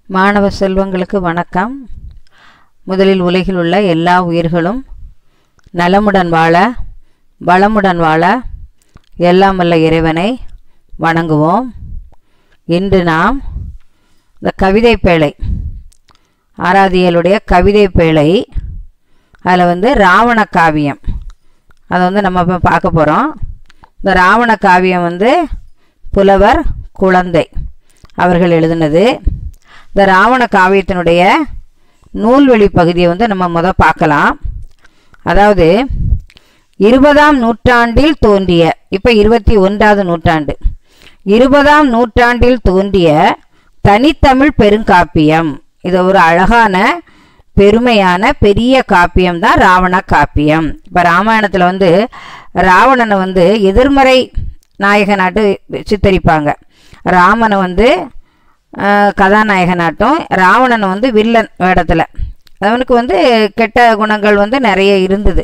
மாணவ செல்வங்களுக்கு வணக்கம் முதலில் உலகில் உள்ள எல்லா உயிர்களும் நலமுடன் வாழ வளமுடன் வாழ எல்லாம் வல்ல இறைவனை வணங்குவோம் இன்று நாம் இந்த கவிதை பேழை ஆராதியலுடைய கவிதை பேழை அதில் வந்து ராவண காவியம் அதை வந்து நம்ம இப்போ பார்க்க போகிறோம் இந்த ராவண காவியம் வந்து புலவர் குழந்தை அவர்கள் எழுதினது இந்த ராவண காவியத்தினுடைய நூல்வெளி பகுதியை வந்து நம்ம முத பார்க்கலாம் அதாவது இருபதாம் நூற்றாண்டில் தோன்றிய இப்போ இருபத்தி ஒன்றாவது நூற்றாண்டு இருபதாம் நூற்றாண்டில் தோன்றிய தனித்தமிழ் பெருங்காப்பியம் இது ஒரு அழகான பெருமையான பெரிய காப்பியம் தான் ராவண காப்பியம் இப்போ ராமாயணத்தில் வந்து ராவணனை வந்து எதிர்மறை நாயகனாட்டு சித்தரிப்பாங்க ராமனை வந்து ஆஹ், கதாநாயகனாட்டும் ராவணனை வந்து வில்லன் வேடத்தில் அவனுக்கு வந்து கெட்ட குணங்கள் வந்து நிறைய இருந்தது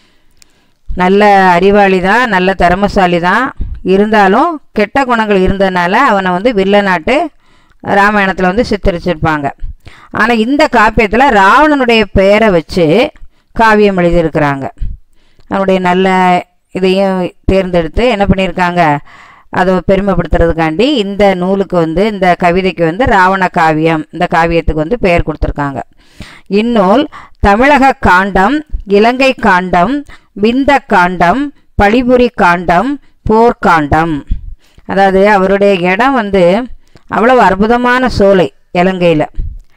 நல்ல அறிவாளி தான் நல்ல திறமசாலி தான் இருந்தாலும் கெட்ட குணங்கள் இருந்ததுனால அவனை வந்து வில்லனாட்டு ராமாயணத்தில் வந்து சித்தரிச்சிருப்பாங்க ஆனால் இந்த காப்பியத்தில் ராவணனுடைய பெயரை வச்சு காவியம் எழுதியிருக்கிறாங்க அவனுடைய நல்ல இதையும் தேர்ந்தெடுத்து என்ன பண்ணியிருக்காங்க அதை பெருமைப்படுத்துறதுக்காண்டி இந்த நூலுக்கு வந்து இந்த கவிதைக்கு வந்து ராவண காவியம் இந்த காவியத்துக்கு வந்து பெயர் கொடுத்துருக்காங்க இந்நூல் தமிழக காண்டம் இலங்கை காண்டம் விந்த காண்டம் பழிபுரி காண்டம் போர்க்காண்டம் அதாவது அவருடைய இடம் வந்து அவ்வளவு அற்புதமான சோலை இலங்கையில்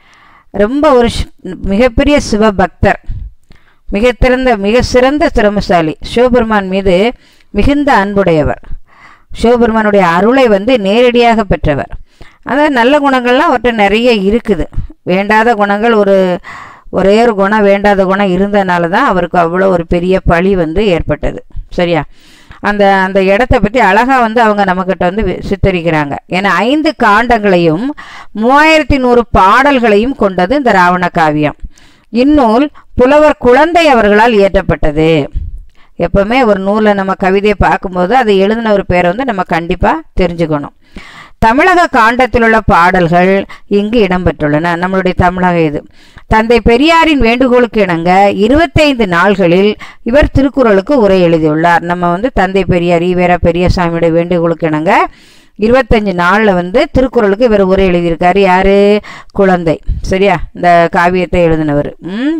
ரொம்ப ஒரு ஷ்- மிகப்பெரிய சிவபக்தர் மிக திறந்த மிக சிறந்த திறமசாலி சிவபெருமான் மீது மிகுந்த அன்புடையவர் சிவபெருமானுடைய அருளை வந்து நேரடியாக பெற்றவர் அதாவது நல்ல குணங்கள்லாம் அவர்கிட்ட நிறைய இருக்குது வேண்டாத குணங்கள் ஒரு ஒரே ஒரு குணம் வேண்டாத குணம் இருந்தனால தான் அவருக்கு அவ்வளோ ஒரு பெரிய பழி வந்து ஏற்பட்டது சரியா அந்த அந்த இடத்த பற்றி அழகாக வந்து அவங்க நம்மக்கிட்ட வந்து வி- சித்தரிக்கிறாங்க ஏன்னா ஐந்து காண்டங்களையும் மூவாயிரத்தி நூறு பாடல்களையும் கொண்டது இந்த ராவண காவியம் இந்நூல் புலவர் குழந்தை அவர்களால் இயற்றப்பட்டது எப்பவுமே ஒரு நூலை நம்ம கவிதையை பார்க்கும்போது அதை எழுதின ஒரு பேரை வந்து நம்ம கண்டிப்பாக தெரிஞ்சுக்கணும் தமிழக காண்டத்தில் உள்ள பாடல்கள் இங்கு இடம்பெற்றுள்ளன நம்மளுடைய தமிழக இது தந்தை பெரியாரின் வேண்டுகோளுக்கு இணங்க இருபத்தைந்து நாள்களில் இவர் திருக்குறளுக்கு உரை எழுதியுள்ளார் நம்ம வந்து தந்தை பெரியார் ஈவேரா பெரியசாமியுடைய வேண்டுகோளுக்கு இணங்க இருபத்தஞ்சு நாளில் வந்து திருக்குறளுக்கு இவர் உரை எழுதியிருக்காரு யாரு குழந்தை சரியா இந்த காவியத்தை எழுதினவர் ம்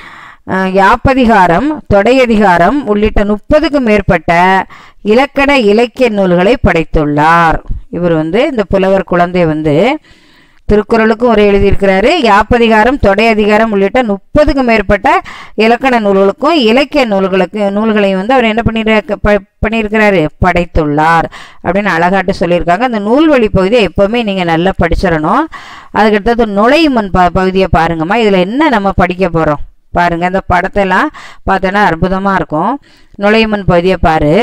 அஹ் யாப்பதிகாரம் தொடையதிகாரம் உள்ளிட்ட முப்பதுக்கும் மேற்பட்ட இலக்கண இலக்கிய நூல்களை படைத்துள்ளார் இவர் வந்து இந்த புலவர் குழந்தை வந்து திருக்குறளுக்கும் உரை எழுதியிருக்கிறாரு யாப்பதிகாரம் தொடையதிகாரம் உள்ளிட்ட முப்பதுக்கும் மேற்பட்ட இலக்கண நூல்களுக்கும் இலக்கிய நூல்களுக்கு நூல்களையும் வந்து அவர் என்ன பண்ணிருக்க ப- பண்ணியிருக்கிறாரு படைத்துள்ளார் அப்படின்னு அழகாட்டு சொல்லியிருக்காங்க அந்த நூல்வழி பகுதியை எப்போவுமே நீங்கள் நல்லா படிச்சிடணும் அதுக்கடுத்தது நுழையுமன் ப பகுதியை பாருங்கம்மா இதில் என்ன நம்ம படிக்க போகிறோம் பாருங்க இந்த படத்தெல்லாம் பார்த்தோன்னா அற்புதமாக இருக்கும் நுழையுமன் பகுதியை பாரு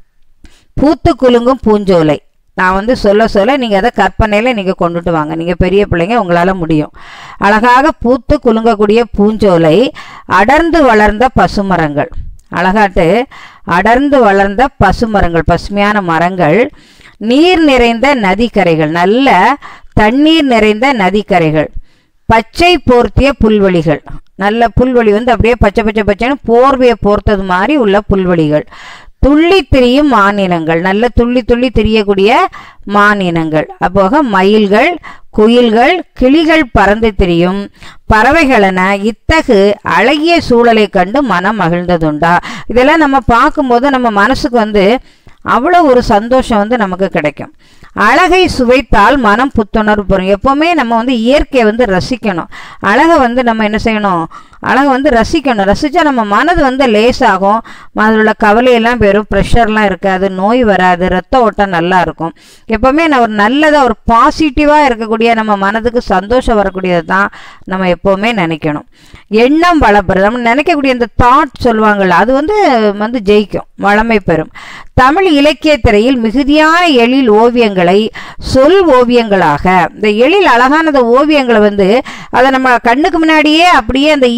பூத்து குலுங்கும் பூஞ்சோலை நான் வந்து சொல்ல சொல்ல நீங்கள் அதை கற்பனையில் நீங்கள் கொண்டுட்டு வாங்க நீங்கள் பெரிய பிள்ளைங்க உங்களால் முடியும் அழகாக பூத்து குலுங்கக்கூடிய பூஞ்சோலை அடர்ந்து வளர்ந்த பசுமரங்கள் அழகாட்டு அடர்ந்து வளர்ந்த பசுமரங்கள் பசுமையான மரங்கள் நீர் நிறைந்த நதிக்கரைகள் நல்ல தண்ணீர் நிறைந்த நதிக்கரைகள் பச்சை போர்த்திய புல்வெளிகள் நல்ல புல்வெளி வந்து அப்படியே பச்சை பச்சை பச்சைன்னு போர்வையை போர்த்தது மாதிரி உள்ள புல்வெளிகள் துள்ளி திரியும் மாநிலங்கள் நல்ல துள்ளி துள்ளி திரியக்கூடிய மாநிலங்கள் அப்போக மயில்கள் குயில்கள் கிளிகள் பறந்து திரியும் பறவைகளென இத்தகு அழகிய சூழலை கண்டு மனம் மகிழ்ந்ததுண்டா இதெல்லாம் நம்ம பார்க்கும்போது நம்ம மனசுக்கு வந்து அவ்வளோ ஒரு சந்தோஷம் வந்து நமக்கு கிடைக்கும் அழகை சுவைத்தால் மனம் புத்துணர்வு பெறும் எப்போவுமே நம்ம வந்து இயற்கையை வந்து ரசிக்கணும் அழகை வந்து நம்ம என்ன செய்யணும் அழகை வந்து ரசிக்கணும் ரசித்தா நம்ம மனது வந்து லேசாகும் அதில் உள்ள கவலையெல்லாம் போயிடும் ப்ரெஷர்லாம் இருக்காது நோய் வராது ரத்த ஓட்டம் நல்லா இருக்கும் எப்போவுமே நான் ஒரு நல்லதாக ஒரு பாசிட்டிவாக இருக்கக்கூடிய நம்ம மனதுக்கு சந்தோஷம் வரக்கூடியது தான் நம்ம எப்போவுமே நினைக்கணும் எண்ணம் வளப்பெறும் நம்ம நினைக்கக்கூடிய இந்த தாட் சொல்லுவாங்கள்ல அது வந்து வந்து ஜெயிக்கும் வளமை பெறும் தமிழ் இலக்கிய திரையில் மிகுதியான எழில் ஓவியங்களை சொல் ஓவியங்களாக இந்த எழில் அழகான இந்த ஓவியங்களை வந்து அதை நம்ம கண்ணுக்கு முன்னாடியே அப்படியே அந்த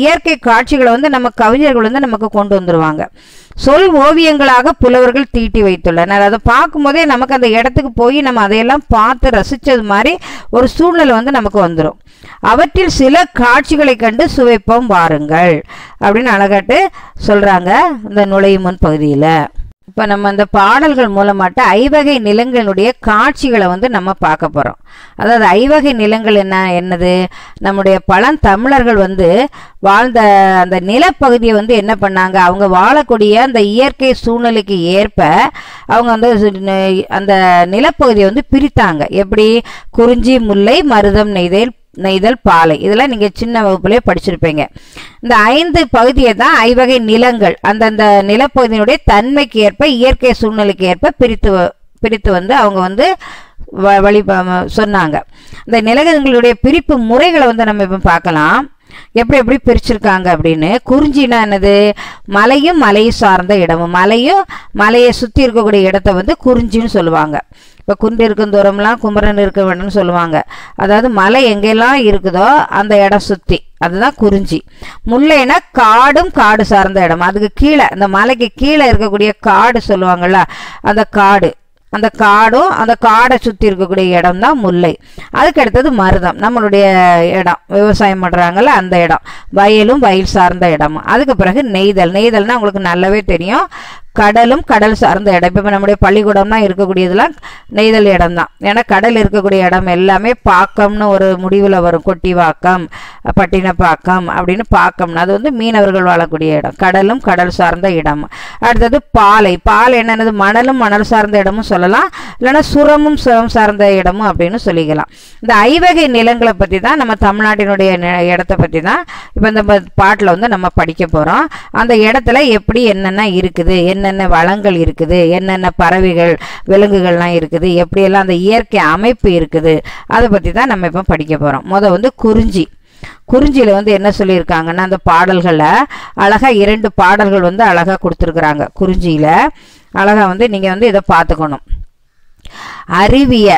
இயற்கை காட்சிகளை வந்து நம்ம கவிஞர்கள் வந்து நமக்கு கொண்டு வந்துருவாங்க சொல் ஓவியங்களாக புலவர்கள் தீட்டி வைத்துள்ளனர் அதை பார்க்கும்போதே நமக்கு அந்த இடத்துக்கு போய் நம்ம அதையெல்லாம் பார்த்து ரசித்தது மாதிரி ஒரு சூழ்நிலை வந்து நமக்கு வந்துடும் அவற்றில் சில காட்சிகளை கண்டு சுவைப்போம் வாருங்கள் அப்படின்னு அழகாட்டு சொல்கிறாங்க இந்த நுழையும் முன் பகுதியில் இப்போ நம்ம இந்த பாடல்கள் மூலமாட்ட ஐவகை நிலங்களுடைய காட்சிகளை வந்து நம்ம பார்க்க போகிறோம் அதாவது ஐவகை நிலங்கள் என்ன என்னது நம்முடைய பழந்தமிழர்கள் வந்து வாழ்ந்த அந்த நிலப்பகுதியை வந்து என்ன பண்ணாங்க அவங்க வாழக்கூடிய அந்த இயற்கை சூழ்நிலைக்கு ஏற்ப அவங்க வந்து சு- அந்த நிலப்பகுதியை வந்து பிரித்தாங்க எப்படி குறிஞ்சி முல்லை மருதம் நெய்தல் நெய்தல் பாலை இதெல்லாம் நீங்கள் சின்ன வகுப்புலேயே படிச்சிருப்பீங்க இந்த ஐந்து பகுதியை தான் ஐவகை நிலங்கள் அந்தந்த நிலப்பகுதியினுடைய தன்மைக்கு ஏற்ப இயற்கை சூழ்நிலைக்கு ஏற்ப பிரித்து வ- பிரித்து வந்து அவங்க வந்து வ- வழி ப- சொன்னாங்க இந்த நிலங்களுடைய பிரிப்பு முறைகளை வந்து நம்ம இப்போ பார்க்கலாம் எப்படி எப்படி பிரிச்சிருக்காங்க அப்படின்னு குறிஞ்சினா என்னது மலையும் மலையை சார்ந்த இடமும் மலையும் மலையை சுற்றி இருக்கக்கூடிய இடத்த வந்து குறிஞ்சின்னு சொல்லுவாங்க இப்போ குன்று இருக்கும் தூரம்லாம் குமரன் இருக்க வேண்டும்னு சொல்லுவாங்க அதாவது மலை எங்கெல்லாம் இருக்குதோ அந்த இடம் சுற்றி அதுதான் குறிஞ்சி முல்லைனா காடும் காடு சார்ந்த இடம் அதுக்கு கீழே அந்த மலைக்கு கீழே இருக்கக்கூடிய காடு சொல்லுவாங்கள்ல அந்த காடு அந்த காடும் அந்த காடை சுற்றி இருக்கக்கூடிய இடம் தான் முல்லை அதுக்கு அடுத்தது மருதம் நம்மளுடைய இடம் விவசாயம் பண்ணுறாங்கல்ல அந்த இடம் வயலும் வயல் சார்ந்த இடமும் அதுக்கு பிறகு நெய்தல் நெய்தல்னா உங்களுக்கு நல்லாவே தெரியும் கடலும் கடல் சார்ந்த இடம் இப்போ நம்முடைய பள்ளிக்கூடம்னா இருக்கக்கூடியதெல்லாம் நெய்தல் இடம் தான் ஏன்னா கடல் இருக்கக்கூடிய இடம் எல்லாமே பாக்கம்னு ஒரு முடிவில் வரும் கொட்டிவாக்கம் பட்டினப்பாக்கம் அப்படின்னு பாக்கம்னு அது வந்து மீனவர்கள் வாழக்கூடிய இடம் கடலும் கடல் சார்ந்த இடம் அடுத்தது பாலை பாலை என்னது மணலும் மணல் சார்ந்த இடமும் சொல்லலாம் இல்லைன்னா சுரமும் சுரம் சார்ந்த இடமும் அப்படின்னு சொல்லிக்கலாம் இந்த ஐவகை நிலங்களை பற்றி தான் நம்ம தமிழ்நாட்டினுடைய நி- இடத்த பற்றி தான் இப்போ இந்த பாட்டில் வந்து நம்ம படிக்க போகிறோம் அந்த இடத்துல எப்படி என்னென்ன இருக்குது என்னென்ன வளங்கள் இருக்குது என்னென்ன பறவைகள் விலங்குகள்லாம் இருக்குது எப்படியெல்லாம் அந்த இயற்கை அமைப்பு இருக்குது அதை பற்றி தான் நம்ம இப்போ படிக்க போகிறோம் முத வந்து குறிஞ்சி குறிஞ்சியில் வந்து என்ன சொல்லியிருக்காங்கன்னா அந்த பாடல்களில் அழகாக இரண்டு பாடல்கள் வந்து அழகாக கொடுத்துருக்குறாங்க குறிஞ்சியில் அழகாக வந்து நீங்கள் வந்து இதை பார்த்துக்கணும் அறிவிய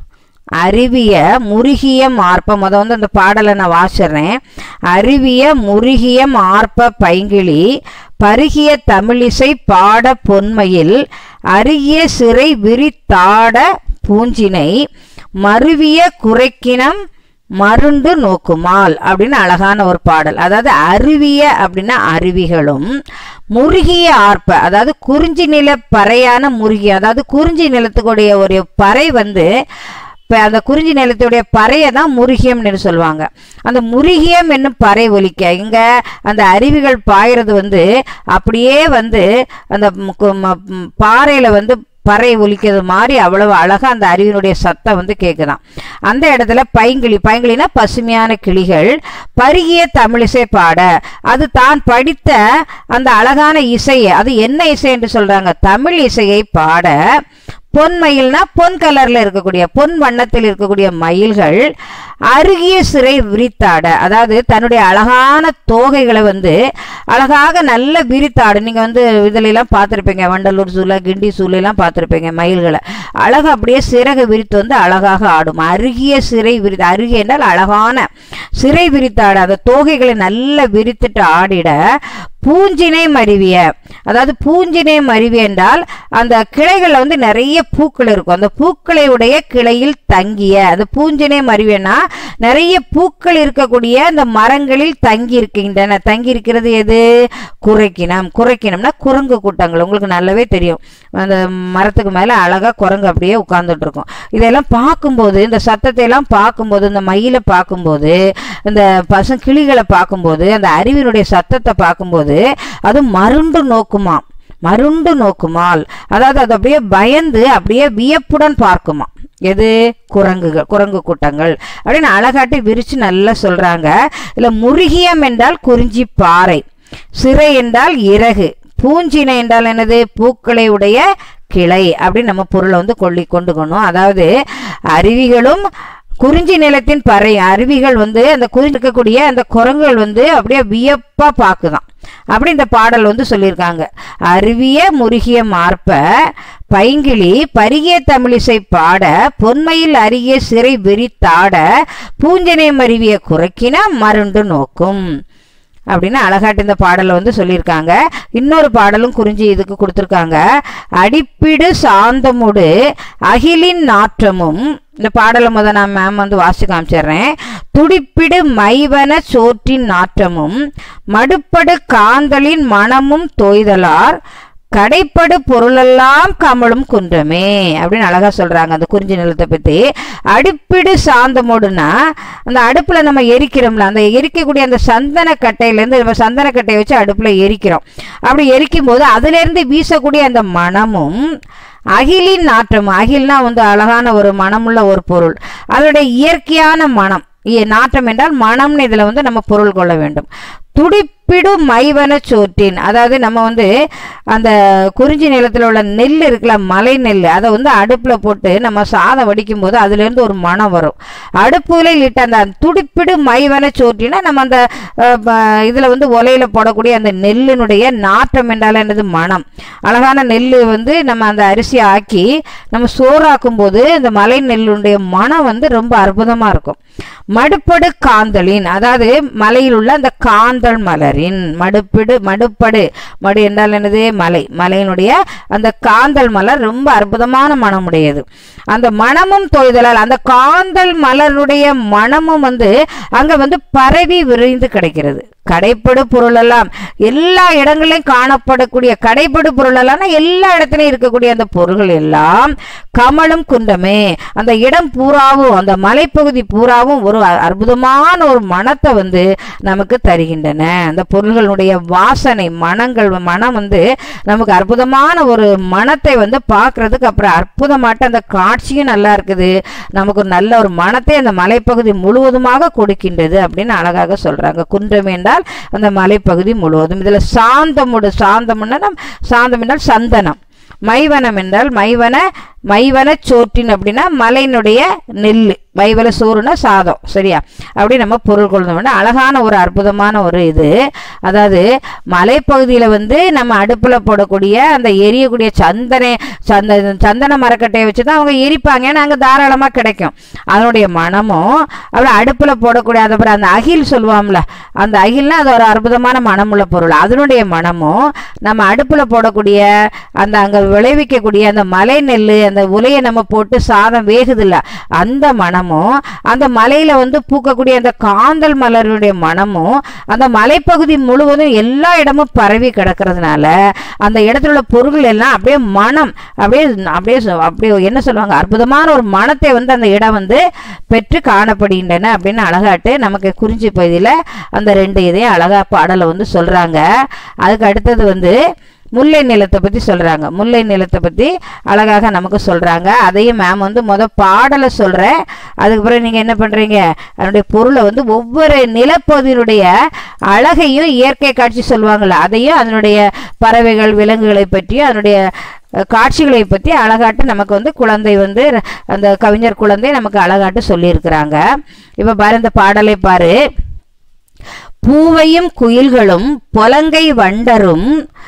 அருவிய முருகிய மார்ப்ப முத வந்து அந்த பாடலை நான் வாசிடுறேன் அருவிய முருகிய மார்ப்ப பைங்கிளி பருகிய தமிழிசை பாட பொன்மையில் அருகிய சிறை விரித்தாட பூஞ்சினை மருவிய குறைக்கினம் மருண்டு நோக்குமால் அப்படின்னு அழகான ஒரு பாடல் அதாவது அருவிய அப்படின்னா அருவிகளும் முருகிய ஆர்ப்ப அதாவது குறிஞ்சி நில பறையான முருகிய அதாவது குறிஞ்சி நிலத்துக்குடைய ஒரு பறை வந்து இப்போ அந்த குறிஞ்சி நிலத்துடைய பறையை தான் முருகியம்னு சொல்லுவாங்க அந்த முருகியம் என்னும் பறை ஒலிக்க இங்கே அந்த அருவிகள் பாயிறது வந்து அப்படியே வந்து அந்த பாறையில் வந்து பறை ஒலிக்கிறது மாதிரி அவ்வளவு அழகா அந்த அருவியினுடைய சத்தம் வந்து கேட்குதாம் அந்த இடத்துல பைங்கிளி பைங்கிளினா பசுமையான கிளிகள் பருகிய தமிழிசை பாட அது தான் படித்த அந்த அழகான இசையை அது என்ன இசை என்று சொல்றாங்க தமிழ் இசையை பாட பொன் மயில்னா பொன் கலர்ல இருக்கக்கூடிய பொன் வண்ணத்தில் இருக்கக்கூடிய மயில்கள் அருகிய சிறை விரித்தாட அதாவது தன்னுடைய அழகான தோகைகளை வந்து அழகாக நல்ல விரித்தாடு நீங்க வந்து இதுல எல்லாம் பார்த்துருப்பீங்க வண்டலூர் சூளை கிண்டி சூளை எல்லாம் பார்த்துருப்பீங்க மயில்களை அழகா அப்படியே சிறகு விரித்து வந்து அழகாக ஆடும் அருகிய சிறை விரித்து அருகிய என்றால் அழகான சிறை விரித்தாட அந்த தோகைகளை நல்லா விரித்துட்டு ஆடிட பூஞ்சினை மருவிய அதாவது பூஞ்சினை மருவி என்றால் அந்த கிளைகளில் வந்து நிறைய பூக்கள் இருக்கும் அந்த பூக்களை உடைய கிளையில் தங்கிய அது பூஞ்சினை மருவியனா நிறைய பூக்கள் இருக்கக்கூடிய அந்த மரங்களில் தங்கி இருக்கின்றன தங்கி இருக்கிறது எது குறைக்கினம் குறைக்கினம்னா குரங்கு கூட்டங்கள் உங்களுக்கு நல்லாவே தெரியும் அந்த மரத்துக்கு மேலே அழகாக குரங்கு அப்படியே உட்கார்ந்துட்டு இருக்கும் இதெல்லாம் பார்க்கும்போது இந்த சத்தத்தை எல்லாம் பார்க்கும்போது இந்த மயிலை பார்க்கும்போது இந்த பசு கிளிகளை பார்க்கும்போது அந்த அருவியினுடைய சத்தத்தை பார்க்கும்போது அது மருண்டு நோக்குமா மருண்டு நோக்குமால் அதாவது அது அப்படியே பயந்து அப்படியே வியப்புடன் பார்க்குமா எது குரங்குகள் குரங்கு கூட்டங்கள் அப்படின்னு அழகாட்டி விரிச்சு நல்லா சொல்றாங்க இல்ல முருகியம் என்றால் குறிஞ்சி பாறை சிறை என்றால் இறகு பூஞ்சினை என்றால் என்னது பூக்களை உடைய கிளை அப்படின்னு நம்ம பொருளை வந்து கொள்ளி கொண்டுக்கணும் அதாவது அருவிகளும் குறிஞ்சி நிலத்தின் பறை அருவிகள் வந்து அந்த குறிஞ்சி இருக்கக்கூடிய அந்த குரங்குகள் வந்து அப்படியே வியப்பா பார்க்குதான் அப்படி இந்த பாடல் வந்து சொல்லியிருக்காங்க அருவிய முருகிய மார்ப்ப பைங்கிளி பருகிய தமிழிசை பாட பொன்மையில் அருகிய சிறை விரித்தாட பூஞ்சனை மருவிய குறைக்கின மருண்டு நோக்கும் அப்படின்னு அழகாட்டு இந்த பாடலை வந்து சொல்லியிருக்காங்க இன்னொரு பாடலும் குறிஞ்சி இதுக்கு கொடுத்துருக்காங்க அடிப்பிடு சாந்தமுடு அகிலின் நாற்றமும் இந்த பாடலை முத நான் மேம் வந்து வாசி காமிச்சிடுறேன் துடிப்பிடு மைவன சோற்றின் நாற்றமும் மடுப்படு காந்தலின் மனமும் தோய்தலார் கடைப்படு பொருளெல்லாம் கமலும் குன்றமே அப்படின்னு அழகா சொல்றாங்க அந்த குறிஞ்சி நிலத்தை பத்தி அடுப்பிடு சாந்தமோடுனா அந்த அடுப்புல நம்ம எரிக்கிறோம்ல அந்த எரிக்கக்கூடிய அந்த சந்தன கட்டையிலேருந்து நம்ம சந்தன கட்டையை வச்சு அடுப்புல எரிக்கிறோம் அப்படி எரிக்கும் போது அதுல இருந்து வீசக்கூடிய அந்த மனமும் அகிலின் நாற்றம் அகில்னா வந்து அழகான ஒரு மனமுள்ள ஒரு பொருள் அதோடைய இயற்கையான மனம் இ- நாற்றம் என்றால் மனம்னு இதில் வந்து நம்ம பொருள் கொள்ள வேண்டும் துடிப்பிடும் மைவன சோற்றின் அதாவது நம்ம வந்து அந்த குறிஞ்சி நிலத்தில் உள்ள நெல் இருக்குல்ல மலை நெல் அதை வந்து அடுப்பில் போட்டு நம்ம சாதம் வடிக்கும் போது அதுலேருந்து ஒரு மனம் வரும் அடுப்புல இட்ட அந்த துடிப்பிடு மைவன சோற்றினா நம்ம அந்த இதில் வந்து ஒலையில போடக்கூடிய அந்த நெல்லினுடைய நாற்றம் என்றால் என்னது மனம் அழகான நெல் வந்து நம்ம அந்த அரிசி ஆக்கி நம்ம சோறாக்கும் போது இந்த மலை நெல்லுடைய மனம் வந்து ரொம்ப அற்புதமா இருக்கும் மடுப்படு காந்தலின் அதாவது மலையில் உள்ள அந்த காந்தல் மலரின் மடுப்பிடு மடுப்படு மடு என்றால் என்னது மலை மலையினுடைய அந்த காந்தல் மலர் ரொம்ப அற்புதமான மனமுடையது அந்த மனமும் தொய்தலால் அந்த காந்தல் மலருடைய மனமும் வந்து அங்க வந்து பரவி விரைந்து கிடைக்கிறது கடைப்படு பொருளெல்லாம் எல்லா இடங்களிலும் காணப்படக்கூடிய கடைப்படு பொருளெல்லாம் எல்லா இடத்துலையும் இருக்கக்கூடிய அந்த பொருள்கள் எல்லாம் கமலும் குன்றமே அந்த இடம் பூராவும் அந்த மலைப்பகுதி பூராவும் ஒரு அ- அற்புதமான ஒரு மனத்தை வந்து நமக்கு தருகின்றன அந்த பொருள்களுடைய வாசனை மனங்கள் மனம் வந்து நமக்கு அற்புதமான ஒரு மனத்தை வந்து பார்க்கறதுக்கு அப்புறம் அற்புதமாட்ட அந்த காட்சியும் நல்லா இருக்குது நமக்கு ஒரு நல்ல ஒரு மனத்தை அந்த மலைப்பகுதி முழுவதுமாக கொடுக்கின்றது அப்படின்னு அழகாக சொல்றாங்க குன்றம் என்றால் அந்த மலைப்பகுதி முழுவதும் இதுல சாந்தமுடு சாந்தம்னா சாந்தம் என்றால் சந்தனம் மைவனம் என்றால் மைவன மைவன சோற்றின் அப்படின்னா மலையினுடைய நெல் மைவல சோறுனா சாதம் சரியா அப்படி நம்ம பொருள் கொள்ளணும்னா அழகான ஒரு அற்புதமான ஒரு இது அதாவது மலைப்பகுதியில் வந்து நம்ம அடுப்பில் போடக்கூடிய அந்த எரியக்கூடிய சந்தனை சந்த சந்தன மரக்கட்டையை வச்சு தான் அவங்க எரிப்பாங்க ஏன்னா அங்கே தாராளமாக கிடைக்கும் அதனுடைய மனமும் அப்படி அடுப்பில் போடக்கூடிய அந்த அப்புறம் அந்த அகில் சொல்லுவாம்ல அந்த அகில்னா அது ஒரு அற்புதமான மனமுள்ள பொருள் அதனுடைய மனமும் நம்ம அடுப்பில் போடக்கூடிய அந்த அங்கே விளைவிக்கக்கூடிய அந்த மலை நெல் அந்த உலையை நம்ம போட்டு சாதம் வேகுதில்ல அந்த மனமும் அந்த மலையில வந்து பூக்கக்கூடிய அந்த காந்தல் மலருடைய மனமும் அந்த மலைப்பகுதி முழுவதும் எல்லா இடமும் பரவி கிடக்கிறதுனால அந்த இடத்துல உள்ள பொருட்கள் எல்லாம் அப்படியே மனம் அப்படியே அப்படியே சொ- அப்படியே என்ன சொல்லுவாங்க அற்புதமான ஒரு மனத்தை வந்து அந்த இடம் வந்து பெற்று காணப்படுகின்றன அப்படின்னு அழகாட்டு நமக்கு குறிஞ்சி பகுதியில் அந்த ரெண்டு இதையும் அழகா பாடலை வந்து சொல்றாங்க அதுக்கு அடுத்தது வந்து முல்லை நிலத்தை பற்றி சொல்கிறாங்க முல்லை நிலத்தை பற்றி அழகாக நமக்கு சொல்கிறாங்க அதையும் மேம் வந்து முத பாடலை சொல்கிறேன் அதுக்கப்புறம் நீங்கள் என்ன பண்ணுறீங்க அதனுடைய பொருளை வந்து ஒவ்வொரு நிலப்பகுதியினுடைய அழகையும் இயற்கை காட்சி சொல்லுவாங்கள்ல அதையும் அதனுடைய பறவைகள் விலங்குகளை பற்றியும் அதனுடைய அஹ், காட்சிகளை பற்றி அழகாட்டு நமக்கு வந்து குழந்தை வந்து அந்த கவிஞர் குழந்தை நமக்கு அழகாட்டு சொல்லியிருக்கிறாங்க இப்போ பாரு இந்த பாடலை பாரு பூவையும் குயில்களும் பொலங்கை வண்டரும்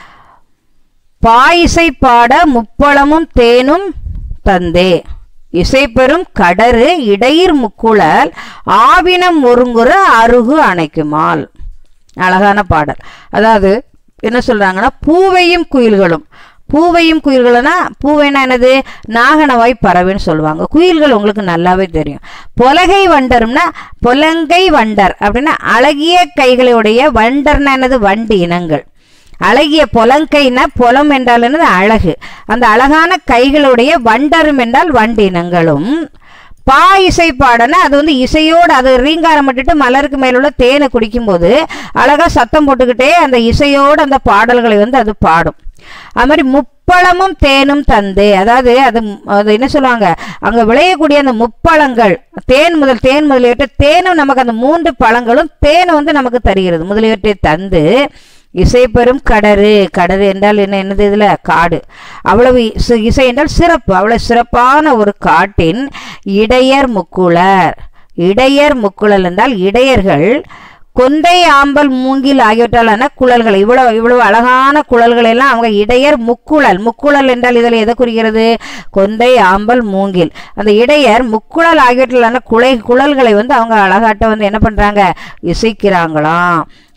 பாயிசை பாட முப்பழமும் தேனும் தந்தே இசைப்பெறும் கடறு இடையிர் முக்குழல் ஆவினம் ஒருங்குற அருகு அணைக்குமால் அழகான பாடல் அதாவது என்ன சொல்றாங்கன்னா பூவையும் குயில்களும் பூவையும் குயில்கள்னா பூவைனா என்னது நாகனவாய் பறவைன்னு சொல்லுவாங்க குயில்கள் உங்களுக்கு நல்லாவே தெரியும் பொலகை வண்டரும்னா பொலங்கை வண்டர் அப்படின்னா அழகிய கைகளுடைய வண்டர்னா என்னது வண்டு இனங்கள் அழகிய பொலங்கைனா பொலம் என்றால் என்னது அழகு அந்த அழகான கைகளுடைய வண்டரும் என்றால் வண்டு இனங்களும் பா இசை பாடனா அது வந்து இசையோடு அது ரீங்காரம் விட்டுட்டு மலருக்கு மேலுள்ள தேனை குடிக்கும்போது அழகா சத்தம் போட்டுக்கிட்டே அந்த இசையோடு அந்த பாடல்களை வந்து அது பாடும் அது மாதிரி முப்பழமும் தேனும் தந்து அதாவது அது அது என்ன சொல்லுவாங்க அங்க விளையக்கூடிய அந்த முப்பழங்கள் தேன் முதல் தேன் முதலியவற்றை தேனும் நமக்கு அந்த மூன்று பழங்களும் தேனும் வந்து நமக்கு தருகிறது முதலியவற்றை தந்து இசை பெறும் கடறு கடறு என்றால் என்ன என்னது இதுல காடு அவ்வளவு இசை இசை என்றால் சிறப்பு அவ்வளவு சிறப்பான ஒரு காட்டின் இடையர் முக்குளர் இடையர் முக்குழல் என்றால் இடையர்கள் கொந்தை ஆம்பல் மூங்கில் ஆகியவற்றாலான குழல்கள் இவ்வளவு இவ்வளவு அழகான குழல்கள் எல்லாம் அவங்க இடையர் முக்குழல் முக்குழல் என்றால் இதில் எதை குறிக்கிறது கொந்தை ஆம்பல் மூங்கில் அந்த இடையர் முக்குழல் ஆகியவற்றிலான குலை குழல்களை வந்து அவங்க அழகாட்ட வந்து என்ன பண்றாங்க இசைக்கிறாங்களாம்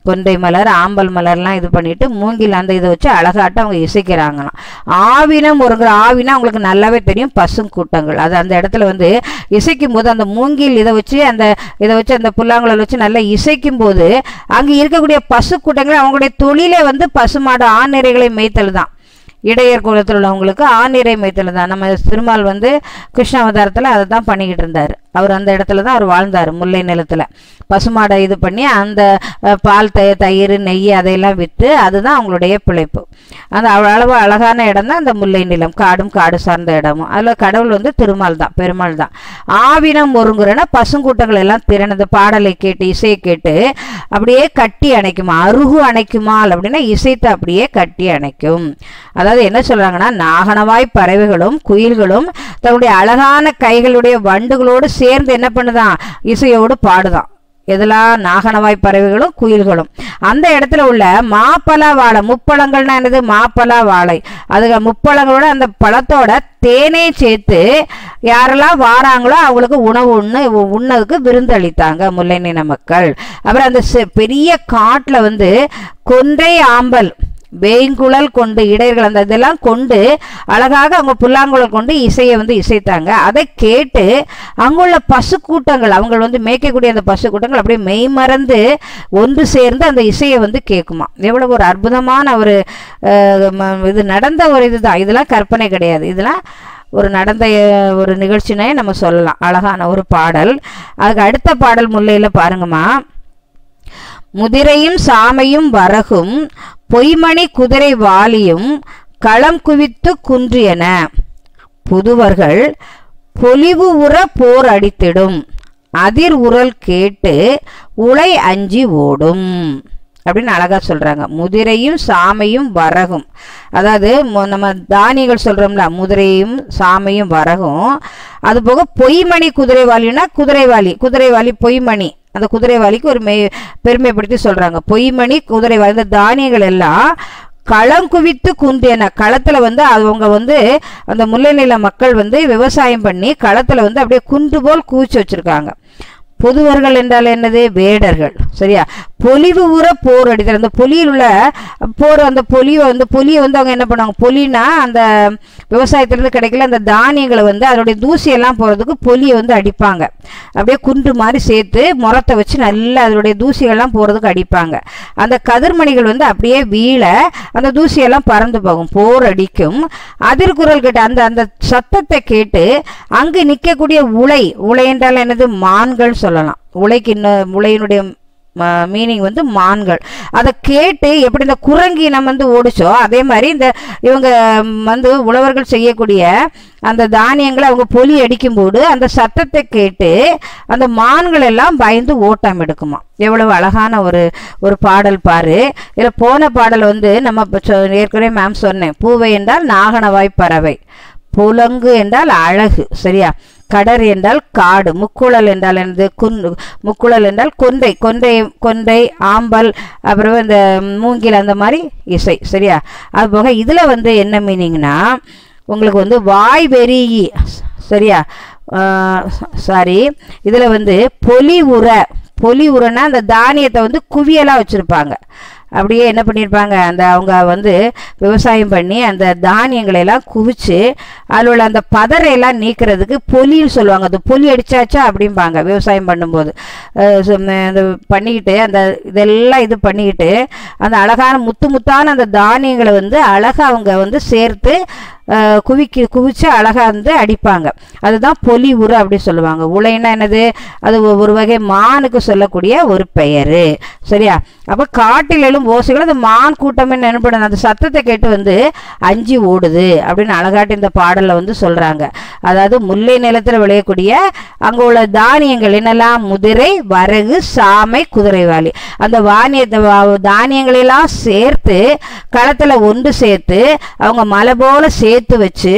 கொண்டை மலர் ஆம்பல் மலர்லாம் இது பண்ணிட்டு மூங்கில் அந்த இதை வச்சு அழகாட்டம் அவங்க இசைக்கிறாங்களாம் ஆவினம் ஒருங்கிற ஆவினா அவங்களுக்கு நல்லாவே தெரியும் பசுங்கூட்டங்கள் அது அந்த இடத்துல வந்து இசைக்கும் போது அந்த மூங்கில் இதை வச்சு அந்த இதை வச்சு அந்த புல்லாங்குழல் வச்சு நல்லா இசைக்கும் போது அங்கே இருக்கக்கூடிய பசுக்கூட்டங்கள் அவங்களுடைய தொழிலே வந்து பசுமாடு ஆண்நிறைகளை மேய்த்தல் தான் இடையர் குலத்தில் உள்ளவங்களுக்கு ஆணிரை மேய்த்தல் தான் நம்ம திருமால் வந்து கிருஷ்ண அவதாரத்தில் அதை தான் பண்ணிக்கிட்டு இருந்தார் அவர் அந்த இடத்துல தான் அவர் வாழ்ந்தார் முல்லை நிலத்தில் பசுமாடை இது பண்ணி அந்த அஹ், பால் த தயிர் நெய் அதையெல்லாம் விற்று அதுதான் அவங்களுடைய பிழைப்பு அந்த அவ்வளோ அளவு அழகான இடம் தான் அந்த முல்லை நிலம் காடும் காடு சார்ந்த இடமும் அதில் கடவுள் வந்து திருமால் தான் பெருமாள் தான் ஆவினம் ஒருங்குறன பசுங்கூட்டங்கள் எல்லாம் திறனது பாடலை கேட்டு இசையை கேட்டு அப்படியே கட்டி அணைக்குமா அருகு அணைக்குமால் அப்படின்னா இசைத்து அப்படியே கட்டி அணைக்கும் அதாவது என்ன சொல்றாங்கன்னா நாகனவாய் பறவைகளும் குயில்களும் தன்னுடைய அழகான கைகளுடைய வண்டுகளோடு சேர்ந்து என்ன பண்ணுதான் இசையோடு பாடுதான் இதெல்லாம் நாகனவாய் பறவைகளும் குயில்களும் அந்த இடத்துல உள்ள மாப்பலா வாழை முப்பழங்கள்னா என்னது மாப்பலா வாழை அது முப்பழங்களோட அந்த பழத்தோட தேனே சேர்த்து யாரெல்லாம் வாராங்களோ அவங்களுக்கு உணவு உண்ணு உண்ணதுக்கு விருந்து அளித்தாங்க முல்லைநில மக்கள் அப்புறம் அந்த செ- பெரிய காட்டுல வந்து கொன்றை ஆம்பல் வேங்குழல் கொண்டு இடையர்கள் அந்த இதெல்லாம் கொண்டு அழகாக அவங்க புல்லாங்குழல் கொண்டு இசையை வந்து இசைத்தாங்க அதை கேட்டு அங்குள்ள பசுக்கூட்டங்கள் அவங்க வந்து மேய்க்கக்கூடிய அந்த பசுக்கூட்டங்கள் அப்படியே மெய்மறந்து ஒன்று சேர்ந்து அந்த இசையை வந்து கேட்குமா எவ்வளவு ஒரு அற்புதமான ஒரு அஹ், ம- இது நடந்த ஒரு இதுதான் இதெல்லாம் கற்பனை கிடையாது இதெல்லாம் ஒரு நடந்த அஹ், ஒரு நிகழ்ச்சினே நம்ம சொல்லலாம் அழகான ஒரு பாடல் அதுக்கு அடுத்த பாடல் முல்லையில் பாருங்கம்மா முதிரையும் சாமையும் வரகும் பொய்மணி குதிரை வாலியும் களம் குவித்து குன்றியன புதுவர்கள் பொலிவு உற போர் அடித்திடும் அதிர் உரல் கேட்டு உலை அஞ்சி ஓடும் அப்படின்னு அழகா சொல்றாங்க முதிரையும் சாமையும் வரகும் அதாவது மு- நம்ம தானியங்கள் சொல்றோம்ல முதிரையும் சாமையும் வரகும் அது போக பொய்மணி குதிரைவாளினா குதிரைவாளி குதிரைவாளி பொய்மணி அந்த குதிரைவாளிக்கு ஒரு மெய் பெருமைப்படுத்தி சொல்றாங்க பொய்மணி குதிரைவாளி இந்த தானியங்கள் எல்லாம் களம் குவித்து குந்தியன களத்துல வந்து அவங்க வந்து அந்த முல்லைநில மக்கள் வந்து விவசாயம் பண்ணி களத்துல வந்து அப்படியே குன்று போல் குவிச்சு வச்சிருக்காங்க புதுவர்கள் என்றால் என்னது வேடர்கள் சரியா பொலிவு உற போர் அடித்தல் அந்த பொலியில் உள்ள போர் அந்த பொலிவை வந்து பொலியை வந்து அவங்க என்ன பண்ணுவாங்க பொலினா அந்த விவசாயத்திலிருந்து கிடைக்கல அந்த தானியங்களை வந்து அதனுடைய தூசியெல்லாம் போகிறதுக்கு பொலியை வந்து அடிப்பாங்க அப்படியே குன்று மாதிரி சேர்த்து முறத்தை வச்சு நல்லா அதனுடைய தூசியெல்லாம் போகிறதுக்கு அடிப்பாங்க அந்த கதிர்மணிகள் வந்து அப்படியே வீழ அந்த தூசியெல்லாம் பறந்து போகும் போர் அடிக்கும் அதிர்குரல் கேட்டு அந்த அந்த சத்தத்தை கேட்டு அங்கு நிற்கக்கூடிய உலை உலை என்றால் என்னது மான்கள் சொல்லலாம் உலைக்கு இன்னும் உலையினுடைய மீனிங் வந்து மான்கள் அதை கேட்டு எப்படி இந்த குரங்கி நம்ம வந்து ஓடிச்சோ அதே மாதிரி இந்த இவங்க ம், வந்து உழவர்கள் செய்யக்கூடிய அந்த தானியங்களை அவங்க பொலி அடிக்கும்போது அந்த சத்தத்தை கேட்டு அந்த மான்கள் எல்லாம் பயந்து ஓட்டம் எடுக்குமா எவ்வளவு அழகான ஒரு ஒரு பாடல் பாரு இதில் போன பாடல் வந்து நம்ம இப்ப சொ- ஏற்கனவே மேம் சொன்னேன் பூவை என்றால் நாகனவாய் பறவை புலங்கு என்றால் அழகு சரியா கடர் என்றால் காடு முக்குழல் என்றால் என்னது குன் முக்குழல் என்றால் கொன்றை கொன்றை கொன்றை ஆம்பல் அப்புறம் இந்த மூங்கில் அந்த மாதிரி இசை சரியா அது போக இதில் வந்து என்ன மீனிங்னா உங்களுக்கு வந்து வாய் வெறியி சரியா சாரி இதில் வந்து பொலி உர பொலி உரன்னா அந்த தானியத்தை வந்து குவியலாக வச்சுருப்பாங்க அப்படியே என்ன பண்ணியிருப்பாங்க அந்த அவங்க வந்து விவசாயம் பண்ணி அந்த தானியங்களை எல்லாம் குவிச்சு அதில் உள்ள அந்த பதரையெல்லாம் நீக்கிறதுக்கு பொலின்னு சொல்லுவாங்க அது பொலி அடிச்சாச்சா அப்படிம்பாங்க விவசாயம் பண்ணும்போது அஹ் சு- ம- இந்த பண்ணிக்கிட்டு அந்த இதெல்லாம் இது பண்ணிக்கிட்டு அந்த அழகான முத்து முத்தான அந்த தானியங்களை வந்து அழகாக அவங்க வந்து சேர்த்து அஹ், குவிக்கி குவிச்சு அழகா வந்து அடிப்பாங்க அதுதான் பொலி உரு அப்படி சொல்லுவாங்க உலைன்னா என்னது அது ஒ- ஒரு வகை மானுக்கு சொல்லக்கூடிய ஒரு பெயர் சரியா அப்போ காட்டில் எழும் ஓசைகள் அந்த மான் கூட்டமே நினைப்படும் அந்த சத்தத்தை கேட்டு வந்து அஞ்சி ஓடுது அப்படின்னு அழகாட்டி இந்த பாடல்ல வந்து சொல்றாங்க அதாவது முல்லை நிலத்தில் விளையக்கூடிய அங்க உள்ள தானியங்கள் என்னெல்லாம் முதிரை வரகு சாமை குதிரைவாளி அந்த வானியத்தை வா- தானியங்களெல்லாம் சேர்த்து களத்துல ஒன்று சேர்த்து அவங்க மலை போல சேர்த்து வச்சு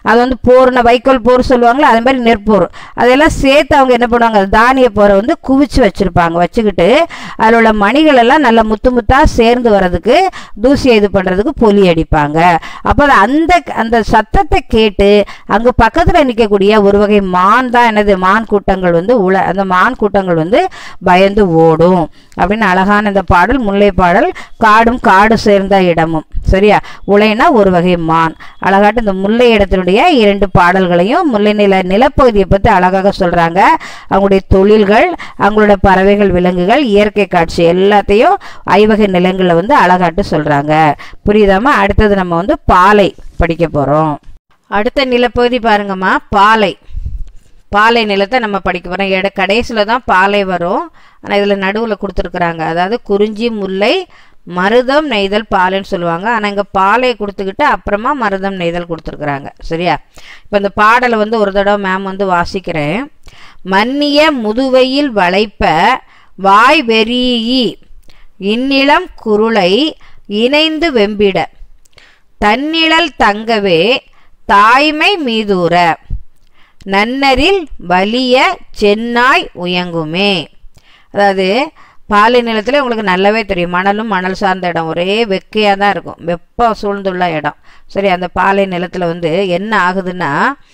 அது வந்து போர்ன வைக்கோல் போர் சொல்லுவாங்களோ அது மாதிரி நெற்போர் அதெல்லாம் சேர்த்து அவங்க என்ன பண்ணுவாங்க அந்த தானிய போரை வந்து குவிச்சு வச்சிருப்பாங்க வச்சுக்கிட்டு அதில் உள்ள மணிகள் எல்லாம் நல்லா முத்து முத்தா சேர்ந்து வர்றதுக்கு தூசியை இது பண்ணுறதுக்கு பொலி அடிப்பாங்க அப்போ அது அந்த அந்த சத்தத்தை கேட்டு அங்கே பக்கத்தில் நிற்கக்கூடிய ஒரு வகை மான் தான் என்னது மான் கூட்டங்கள் வந்து உல அந்த மான் கூட்டங்கள் வந்து பயந்து ஓடும் அப்படின்னு அழகான இந்த பாடல் முல்லை பாடல் காடும் காடு சேர்ந்த இடமும் சரியா உலைனா ஒரு வகை மான் அழகாட்டு இந்த முல்லை இடத்தினுடைய இரண்டு பாடல்களையும் முல்லை நில நிலப்பகுதியை பற்றி அழகாக சொல்கிறாங்க அவங்களுடைய தொழில்கள் அவங்களோட பறவைகள் விலங்குகள் இயற்கை காட்சி எல்லாத்தையும் ஐவகை நிலங்களில் வந்து அழகாட்டு சொல்கிறாங்க புரியுதாம்மா அடுத்தது நம்ம வந்து பாலை படிக்க போகிறோம் அடுத்த நிலப்பகுதி பாருங்கம்மா பாலை பாலை நிலத்தை நம்ம படிக்க போகிறோம் இட கடைசியில் தான் பாலை வரும் ஆனால் இதில் நடுவில் கொடுத்துருக்குறாங்க அதாவது குறிஞ்சி முல்லை மருதம் நெய்தல் பாலைன்னு சொல்லுவாங்க ஆனால் இங்கே பாலை கொடுத்துக்கிட்டு அப்புறமா மருதம் நெய்தல் கொடுத்துருக்குறாங்க சரியா இப்போ இந்த பாடலை வந்து ஒரு தடவை மேம் வந்து வாசிக்கிறேன் மன்னிய முதுவையில் வளைப்ப வாய் வெறியி இந்நிலம் குருளை இணைந்து வெம்பிட தன்னிழல் தங்கவே தாய்மை மீதூர நன்னரில் வலிய சென்னாய் உயங்குமே அதாவது பாலை நிலத்தில் உங்களுக்கு நல்லாவே தெரியும் மணலும் மணல் சார்ந்த இடம் ஒரே வெக்கையாக தான் இருக்கும் வெப்பம் சூழ்ந்துள்ள இடம் சரி அந்த பாலை நிலத்தில் வந்து என்ன ஆகுதுன்னா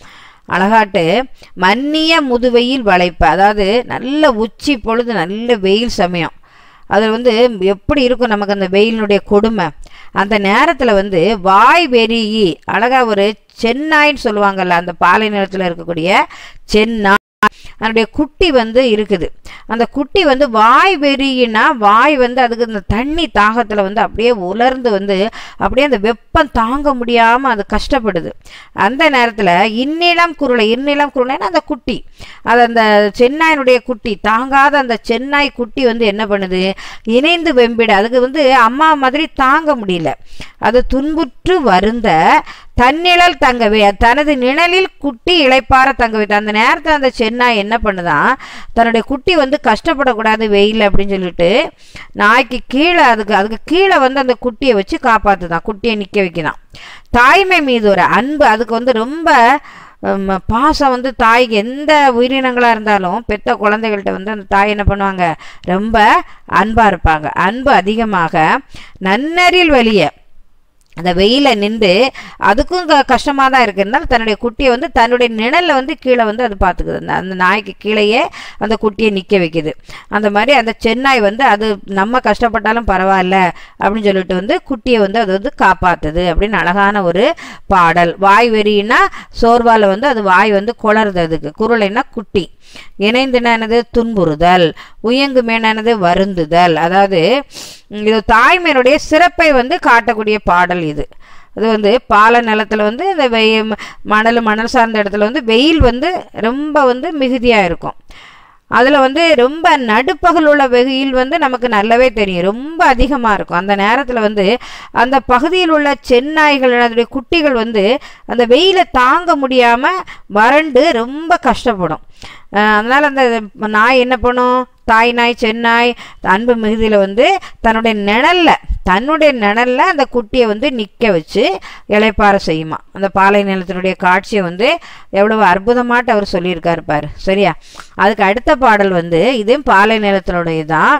அழகாட்டு மன்னிய முதுவெயில் வளைப்பு அதாவது நல்ல உச்சி பொழுது நல்ல வெயில் சமயம் அதில் வந்து எப்படி இருக்கும் நமக்கு அந்த வெயிலினுடைய கொடுமை அந்த நேரத்தில் வந்து வாய் வெறியி அழகாக ஒரு சென்னாய்ன்னு சொல்லுவாங்கல்ல அந்த பாலை நிலத்தில் இருக்கக்கூடிய சென்னாய் அதனுடைய குட்டி வந்து இருக்குது அந்த குட்டி வந்து வாய் வெறியினா வாய் வந்து அதுக்கு இந்த தண்ணி தாகத்தில் வந்து அப்படியே உலர்ந்து வந்து அப்படியே அந்த வெப்பம் தாங்க முடியாமல் அது கஷ்டப்படுது அந்த நேரத்தில் இந்நிலம் குருளை இந்நிலம் குருளைன்னா அந்த குட்டி அது அந்த சென்னாயினுடைய குட்டி தாங்காத அந்த சென்னாய் குட்டி வந்து என்ன பண்ணுது இணைந்து வெம்பிட அதுக்கு வந்து அம்மா மாதிரி தாங்க முடியல அது துன்புற்று வருந்த தன்னிழல் தங்கவே தனது நிழலில் குட்டி இளைப்பார தங்க வைத்த அந்த நேரத்தில் அந்த சென்னாய் என்ன பண்ணுதான் தன்னுடைய குட்டி வந்து கஷ்டப்படக்கூடாது வெயில் அப்படின்னு சொல்லிட்டு நாய்க்கு கீழே அதுக்கு அதுக்கு கீழே வந்து அந்த குட்டியை வச்சு காப்பாற்றுதான் குட்டியை நிற்க வைக்கிறான் தாய்மை மீது ஒரு அன்பு அதுக்கு வந்து ரொம்ப ஹம், பாசம் வந்து தாய்க்கு எந்த உயிரினங்களாக இருந்தாலும் பெத்த குழந்தைகள்கிட்ட வந்து அந்த தாய் என்ன பண்ணுவாங்க ரொம்ப அன்பாக இருப்பாங்க அன்பு அதிகமாக நன்னரில் வலிய அந்த வெயில நின்று அதுக்கும் க கஷ்டமாக தான் இருக்குன்னா தன்னுடைய குட்டியை வந்து தன்னுடைய நிழலில் வந்து கீழே வந்து அது பார்த்துக்குது அந்த அந்த நாய்க்கு கீழேயே அந்த குட்டியை நிற்க வைக்குது அந்த மாதிரி அந்த சென்னாய் வந்து அது நம்ம கஷ்டப்பட்டாலும் பரவாயில்ல அப்படின்னு சொல்லிட்டு வந்து குட்டியை வந்து அது வந்து காப்பாற்றுது அப்படின்னு அழகான ஒரு பாடல் வாய் வெறின்னா சோர்வால் வந்து அது வாய் வந்து குளருது அதுக்கு குருளைன்னா குட்டி இணைந்துனது துன்புறுதல் உயங்குமேனது வருந்துதல் அதாவது ம், இது தாய்மையினுடைய சிறப்பை வந்து காட்டக்கூடிய பாடல் இது அது வந்து பாலை நிலத்தில் வந்து இந்த வெய் மணல் மணல் சார்ந்த இடத்துல வந்து வெயில் வந்து ரொம்ப வந்து மிகுதியாக இருக்கும் அதில் வந்து ரொம்ப நடுப்பகல் உள்ள வெயில் வந்து நமக்கு நல்லாவே தெரியும் ரொம்ப அதிகமாக இருக்கும் அந்த நேரத்தில் வந்து அந்த பகுதியில் உள்ள சென்னாய்கள் அதனுடைய குட்டிகள் வந்து அந்த வெயிலை தாங்க முடியாமல் வறண்டு ரொம்ப கஷ்டப்படும் அஹ் அதனால அந்த நாய் என்ன பண்ணும் தாய் நாய் சென்னாய் அன்பு மிகுதியில் வந்து தன்னுடைய நிழல்ல தன்னுடைய நிழல்ல அந்த குட்டியை வந்து நிற்க வச்சு இளைப்பாற செய்யுமா அந்த பாலை நிலத்தினுடைய காட்சியை வந்து எவ்வளவு அற்புதமாட்டு அவர் சொல்லியிருக்காரு பாரு சரியா அதுக்கு அடுத்த பாடல் வந்து இதுவும் பாலை நிலத்தினுடைய தான்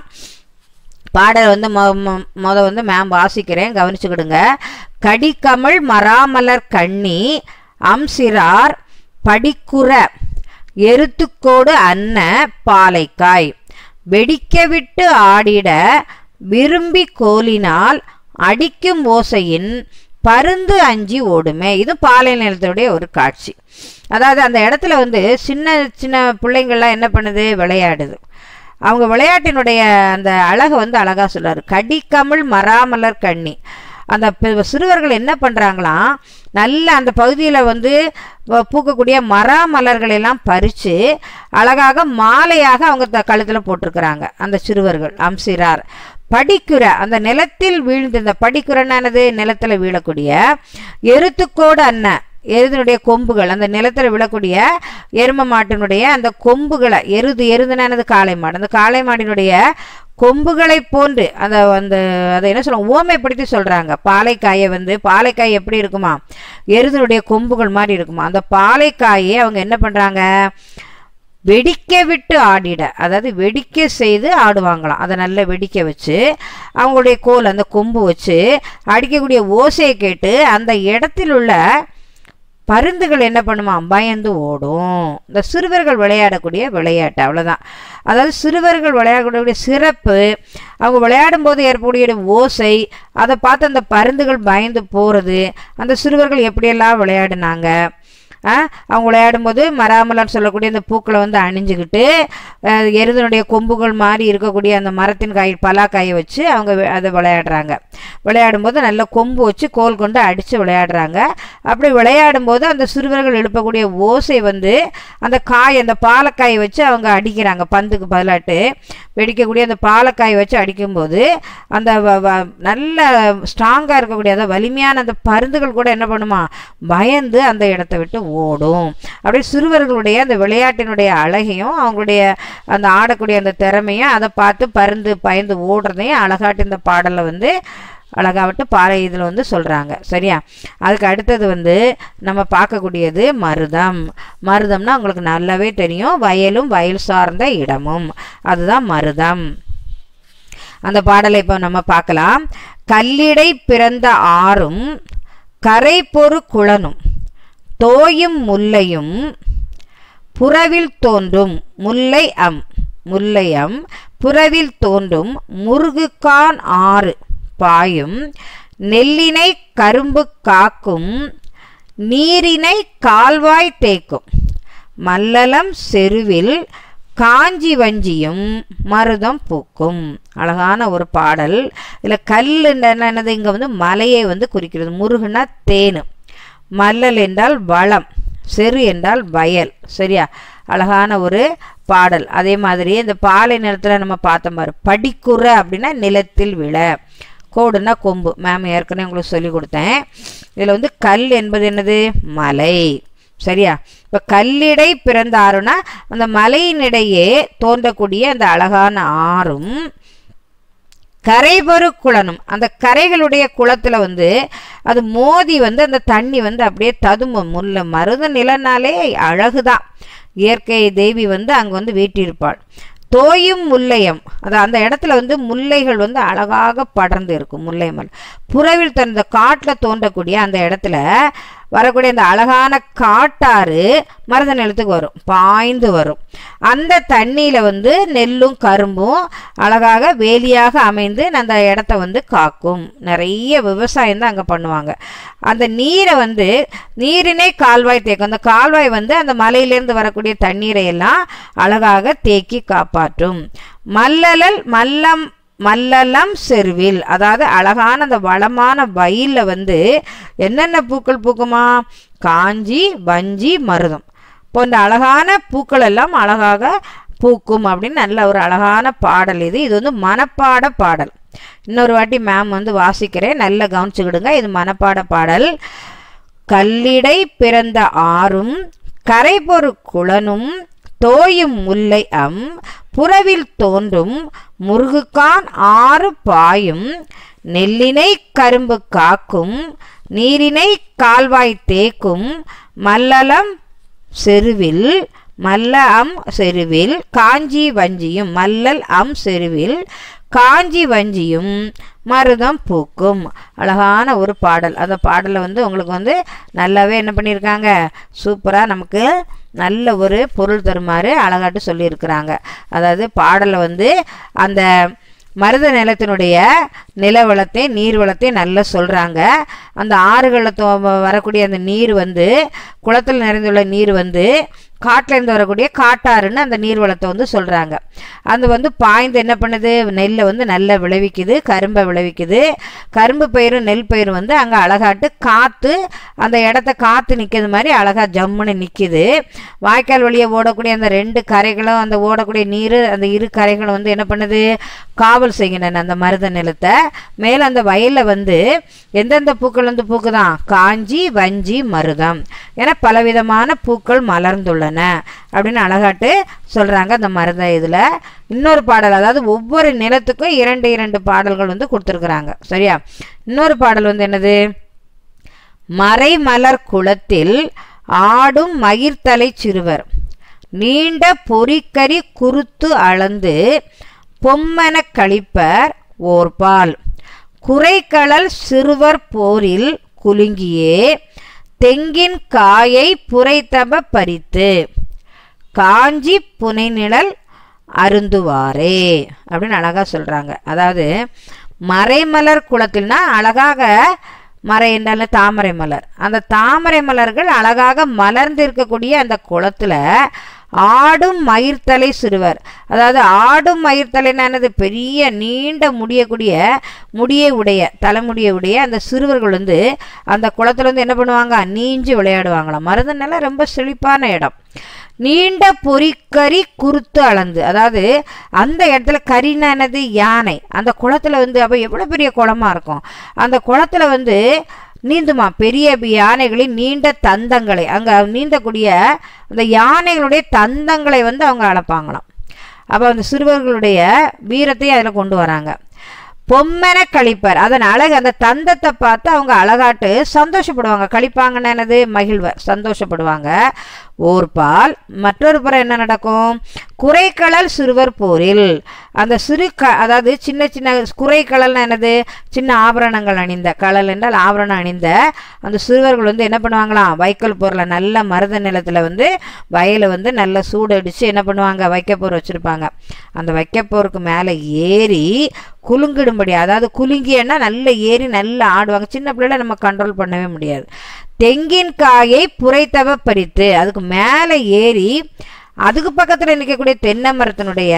பாடல் வந்து மொ மொ- மொத வந்து மேம் வாசிக்கிறேன் கவனிச்சுக்கிடுங்க கடிக்கமிழ் மராமலர் கண்ணி அம்சிரார் படிக்குற எருத்துக்கோடு அன்ன பாலைக்காய் வெடிக்க விட்டு ஆடிட விரும்பி கோலினால் அடிக்கும் ஓசையின் பருந்து அஞ்சி ஓடுமே இது பாலை நிலத்துடைய ஒரு காட்சி அதாவது அந்த இடத்துல வந்து சின்ன சின்ன பிள்ளைங்கள்லாம் என்ன பண்ணுது விளையாடுது அவங்க விளையாட்டினுடைய அந்த அழகை வந்து அழகா சொல்றாரு கடிக்கமிழ் மராமலர் கண்ணி அந்த பி- சிறுவர்கள் என்ன பண்ணுறாங்களாம் நல்ல அந்த பகுதியில் வந்து வ- பூக்கக்கூடிய மராமலர்களை எல்லாம் பறித்து அழகாக மாலையாக அவங்க த கழுத்தில் போட்டிருக்கிறாங்க அந்த சிறுவர்கள் அம்சிரார் படிக்குற அந்த நிலத்தில் வீழ்ந்து இந்த படிக்குறனானது நிலத்தில் வீழக்கூடிய எருத்துக்கோடு அண்ணன் எருதினுடைய கொம்புகள் அந்த நிலத்தில் விழக்கூடிய எரும மாட்டினுடைய அந்த கொம்புகளை எருது எருதுனானது காளை மாடு அந்த காளை மாடினுடைய கொம்புகளை போன்று அந்த அந்த அதை என்ன சொல்லுவாங்க ஓமைப்படுத்தி சொல்கிறாங்க பாலைக்காயை வந்து பாலைக்காய் எப்படி இருக்குமா எருதனுடைய கொம்புகள் மாதிரி இருக்குமா அந்த பாலைக்காயை அவங்க என்ன பண்ணுறாங்க வெடிக்க விட்டு ஆடிட அதாவது வெடிக்க செய்து ஆடுவாங்களாம் அதை நல்லா வெடிக்க வச்சு அவங்களுடைய கோல் அந்த கொம்பு வச்சு அடிக்கக்கூடிய ஓசையை கேட்டு அந்த இடத்தில் உள்ள பருந்துகள் என்ன பண்ணுமா பயந்து ஓடும் இந்த சிறுவர்கள் விளையாடக்கூடிய விளையாட்டு அவ்வளோதான் அதாவது சிறுவர்கள் விளையாடக்கூடிய சிறப்பு அவங்க விளையாடும் போது ஏற்படக்கூடிய ஓசை அதை பார்த்து அந்த பருந்துகள் பயந்து போகிறது அந்த சிறுவர்கள் எப்படியெல்லாம் விளையாடினாங்க ஆ, அவங்க விளையாடும்போது மராமலர் சொல்லக்கூடிய அந்த பூக்களை வந்து அணிஞ்சுக்கிட்டு அஹ், எருதனுடைய கொம்புகள் மாதிரி இருக்கக்கூடிய அந்த மரத்தின் காய் பலாக்காயை வச்சு அவங்க வி- அதை விளையாடுறாங்க விளையாடும்போது நல்ல கொம்பு வச்சு கோல் கொண்டு அடித்து விளையாடுறாங்க அப்படி விளையாடும்போது அந்த சிறுவர்கள் எழுப்பக்கூடிய ஓசை வந்து அந்த காய் அந்த பாலக்காயை வச்சு அவங்க அடிக்கிறாங்க பந்துக்கு பதிலாட்டு வெடிக்கக்கூடிய அந்த பாலக்காயை வச்சு அடிக்கும்போது அந்த வ- வ- நல்ல ஸ்ட்ராங்காக இருக்கக்கூடிய அந்த வலிமையான அந்த பருந்துகள் கூட என்ன பண்ணுமா பயந்து அந்த இடத்த விட்டு ஓடும் அப்படியே சிறுவர்களுடைய அந்த விளையாட்டினுடைய அழகையும் அவங்களுடைய அந்த ஆடக்கூடிய அந்த திறமையும் அதை பார்த்து பருந்து பயந்து ஓடுறதையும் அழகாட்டு இந்த பாடலில் வந்து அழகாவிட்டு பாறை இதில் வந்து சொல்கிறாங்க சரியா அதுக்கு அடுத்தது வந்து நம்ம பார்க்கக்கூடியது மருதம் மருதம்னா உங்களுக்கு நல்லாவே தெரியும் வயலும் வயல் சார்ந்த இடமும் அதுதான் மருதம் அந்த பாடலை இப்போ நம்ம பார்க்கலாம் கல்லிடை பிறந்த ஆறும் கரை பொறு குளனும் தோயும் முல்லையும் புறவில் தோன்றும் முல்லை அம் முல்லை அம் புறவில் தோன்றும் முருகுக்கான் ஆறு பாயும் நெல்லினை கரும்பு காக்கும் நீரினை கால்வாய் தேக்கும் மல்லலம் செருவில் காஞ்சி வஞ்சியும் மருதம் பூக்கும் அழகான ஒரு பாடல் இதில் கல் என்னது இங்கே வந்து மலையை வந்து குறிக்கிறது முருகுனா தேனு மல்லல் என்றால் வளம் செரு என்றால் வயல் சரியா அழகான ஒரு பாடல் அதே மாதிரி இந்த பாலை நிலத்தில் நம்ம பார்த்த மாதிரி படிக்குற அப்படின்னா நிலத்தில் விழ கோடுனா கொம்பு மேம் ஏற்கனவே உங்களுக்கு சொல்லி கொடுத்தேன் இதில் வந்து கல் என்பது என்னது மலை சரியா இப்போ கல்லிடை பிறந்த ஆறுனா அந்த மலையினிடையே தோன்றக்கூடிய அந்த அழகான ஆறும் கரைபொரு குளனும் அந்த கரைகளுடைய குளத்துல வந்து அது மோதி வந்து அந்த தண்ணி வந்து அப்படியே ததும்பும் முல்லை மருத நிலனாலே அழகுதான் இயற்கை தேவி வந்து அங்கே வந்து வீட்டிருப்பாள் தோயும் முல்லையம் அது அந்த இடத்துல வந்து முல்லைகள் வந்து அழகாக படர்ந்து இருக்கும் முல்லை மலை புறவில் தந்த காட்டில் தோன்றக்கூடிய அந்த இடத்துல வரக்கூடிய அந்த அழகான காட்டாறு மருத நிலத்துக்கு வரும் பாய்ந்து வரும் அந்த தண்ணியில் வந்து நெல்லும் கரும்பும் அழகாக வேலியாக அமைந்து அந்த இடத்த வந்து காக்கும் நிறைய விவசாயம் தான் அங்கே பண்ணுவாங்க அந்த நீரை வந்து நீரினை கால்வாய் தேக்கும் அந்த கால்வாய் வந்து அந்த மலையிலேருந்து வரக்கூடிய தண்ணீரை எல்லாம் அழகாக தேக்கி காப்பாற்றும் மல்லலல் மல்லம் மல்லலம் செருவில் அதாவது அழகான அந்த வளமான வயலில் வந்து என்னென்ன பூக்கள் பூக்குமா காஞ்சி வஞ்சி மருதம் போன்ற அழகான பூக்கள் எல்லாம் அழகாக பூக்கும் அப்படின்னு நல்ல ஒரு அழகான பாடல் இது இது வந்து மனப்பாட பாடல் இன்னொரு வாட்டி மேம் வந்து வாசிக்கிறேன் நல்லா கவனிச்சுக்கிடுங்க இது மனப்பாட பாடல் கல்லிடை பிறந்த ஆறும் கரைபொரு குளனும் தோயும் முல்லை அம் புறவில் தோன்றும் முருகுக்கான் ஆறு பாயும் நெல்லினை கரும்பு காக்கும் நீரினை கால்வாய் தேக்கும் மல்லலம் செருவில் மல்ல அம் செருவில் காஞ்சி வஞ்சியும் மல்லல் அம் செருவில் காஞ்சி வஞ்சியும் மருதம் பூக்கும் அழகான ஒரு பாடல் அந்த பாடலை வந்து உங்களுக்கு வந்து நல்லாவே என்ன பண்ணியிருக்காங்க சூப்பராக நமக்கு நல்ல ஒரு பொருள் தருமாறு அழகாட்டு சொல்லியிருக்கிறாங்க அதாவது பாடலை வந்து அந்த மருத நிலத்தினுடைய நிலவளத்தை நீர் வளத்தை நல்லா சொல்கிறாங்க அந்த ஆறுகளில் தோ வரக்கூடிய அந்த நீர் வந்து குளத்தில் நிறைந்துள்ள நீர் வந்து காட்டிலேருந்து வரக்கூடிய காட்டாறுன்னு அந்த நீர்வளத்தை வந்து சொல்கிறாங்க அது வந்து பாய்ந்து என்ன பண்ணுது நெல்லை வந்து நல்லா விளைவிக்குது கரும்பை விளைவிக்குது கரும்பு பயிரும் நெல் பயிரும் வந்து அங்கே அழகாட்டு காற்று அந்த இடத்த காற்று நிற்கிறது மாதிரி அழகாக ஜம்முன்னு நிற்கிது வாய்க்கால் வழியே ஓடக்கூடிய அந்த ரெண்டு கரைகளும் அந்த ஓடக்கூடிய நீர் அந்த இரு கரைகளும் வந்து என்ன பண்ணுது காவல் செய்கின்றன அந்த மருத நிலத்தை மேலே அந்த வயலில் வந்து எந்தெந்த பூக்கள் வந்து பூக்குதான் காஞ்சி வஞ்சி மருதம் என பலவிதமான பூக்கள் மலர்ந்துள்ளன உள்ளன அப்படின்னு அழகாட்டு சொல்கிறாங்க அந்த மருத இதில் இன்னொரு பாடல் அதாவது ஒவ்வொரு நிலத்துக்கும் இரண்டு இரண்டு பாடல்கள் வந்து கொடுத்துருக்குறாங்க சரியா இன்னொரு பாடல் வந்து என்னது மறைமலர் குளத்தில் ஆடும் மயிர்த்தலை சிறுவர் நீண்ட பொறிக்கரி குருத்து அளந்து பொம்மனக் கழிப்பர் ஓர்பால் குறைகளல் சிறுவர் போரில் குலுங்கியே தெங்கின் காயை புரைத்தப பறித்து காஞ்சி புனைநிழல் அருந்துவாரே அப்படின்னு அழகாக சொல்கிறாங்க அதாவது மறைமலர் குளத்தில்னா அழகாக மறை என்றால தாமரை மலர் அந்த தாமரை மலர்கள் அழகாக மலர்ந்து இருக்கக்கூடிய அந்த குளத்துல ஆடும் மயிர்த்தலை சிறுவர் அதாவது ஆடும் மயிர்த்தலைன்னா என்னது பெரிய நீண்ட முடியக்கூடிய முடியை உடைய தலைமுடியை உடைய அந்த சிறுவர்கள் வந்து அந்த குளத்துல வந்து என்ன பண்ணுவாங்க நீஞ்சி விளையாடுவாங்களாம் மருதநெல்லாம் ரொம்ப செழிப்பான இடம் நீண்ட பொறிக்கறி குருத்து அளந்து அதாவது அந்த இடத்துல கரினா என்னது யானை அந்த குளத்துல வந்து அப்போ எவ்வளோ பெரிய குளமா இருக்கும் அந்த குளத்துல வந்து நீந்துமா பெரிய யானைகளின் நீண்ட தந்தங்களை அங்கே நீந்தக்கூடிய அந்த யானைகளுடைய தந்தங்களை வந்து அவங்க அளப்பாங்களாம் அப்போ அந்த சிறுவர்களுடைய வீரத்தையும் அதில் கொண்டு வராங்க பொம்மென கழிப்பர் அதன் அழகு அந்த தந்தத்தை பார்த்து அவங்க அழகாட்டு சந்தோஷப்படுவாங்க கழிப்பாங்கன்னு என்னது மகிழ்வர் சந்தோஷப்படுவாங்க ஓர்பால் மற்றொரு புறம் என்ன நடக்கும் குறைக்கடல் சிறுவர் போரில் அந்த சிறு க அதாவது சின்ன சின்ன குறைக்கடல்னா என்னது சின்ன ஆபரணங்கள் அணிந்த கடல் என்றால் ஆபரணம் அணிந்த அந்த சிறுவர்கள் வந்து என்ன பண்ணுவாங்களாம் வைக்கோல் போரில் நல்ல மருத நிலத்தில் வந்து வயலை வந்து நல்ல சூடு அடித்து என்ன பண்ணுவாங்க வைக்கப்போர் வச்சுருப்பாங்க அந்த வைக்கப்போருக்கு மேலே ஏறி குலுங்கிடும்படி அதாவது குலுங்கியன்னா நல்ல ஏறி நல்லா ஆடுவாங்க சின்ன பிள்ளைல நம்ம கண்ட்ரோல் பண்ணவே முடியாது தெங்கின் காயை புரைத்தவ பறித்து அதுக்கு மேலே ஏறி அதுக்கு பக்கத்தில் நிற்கக்கூடிய தென்னை மரத்தினுடைய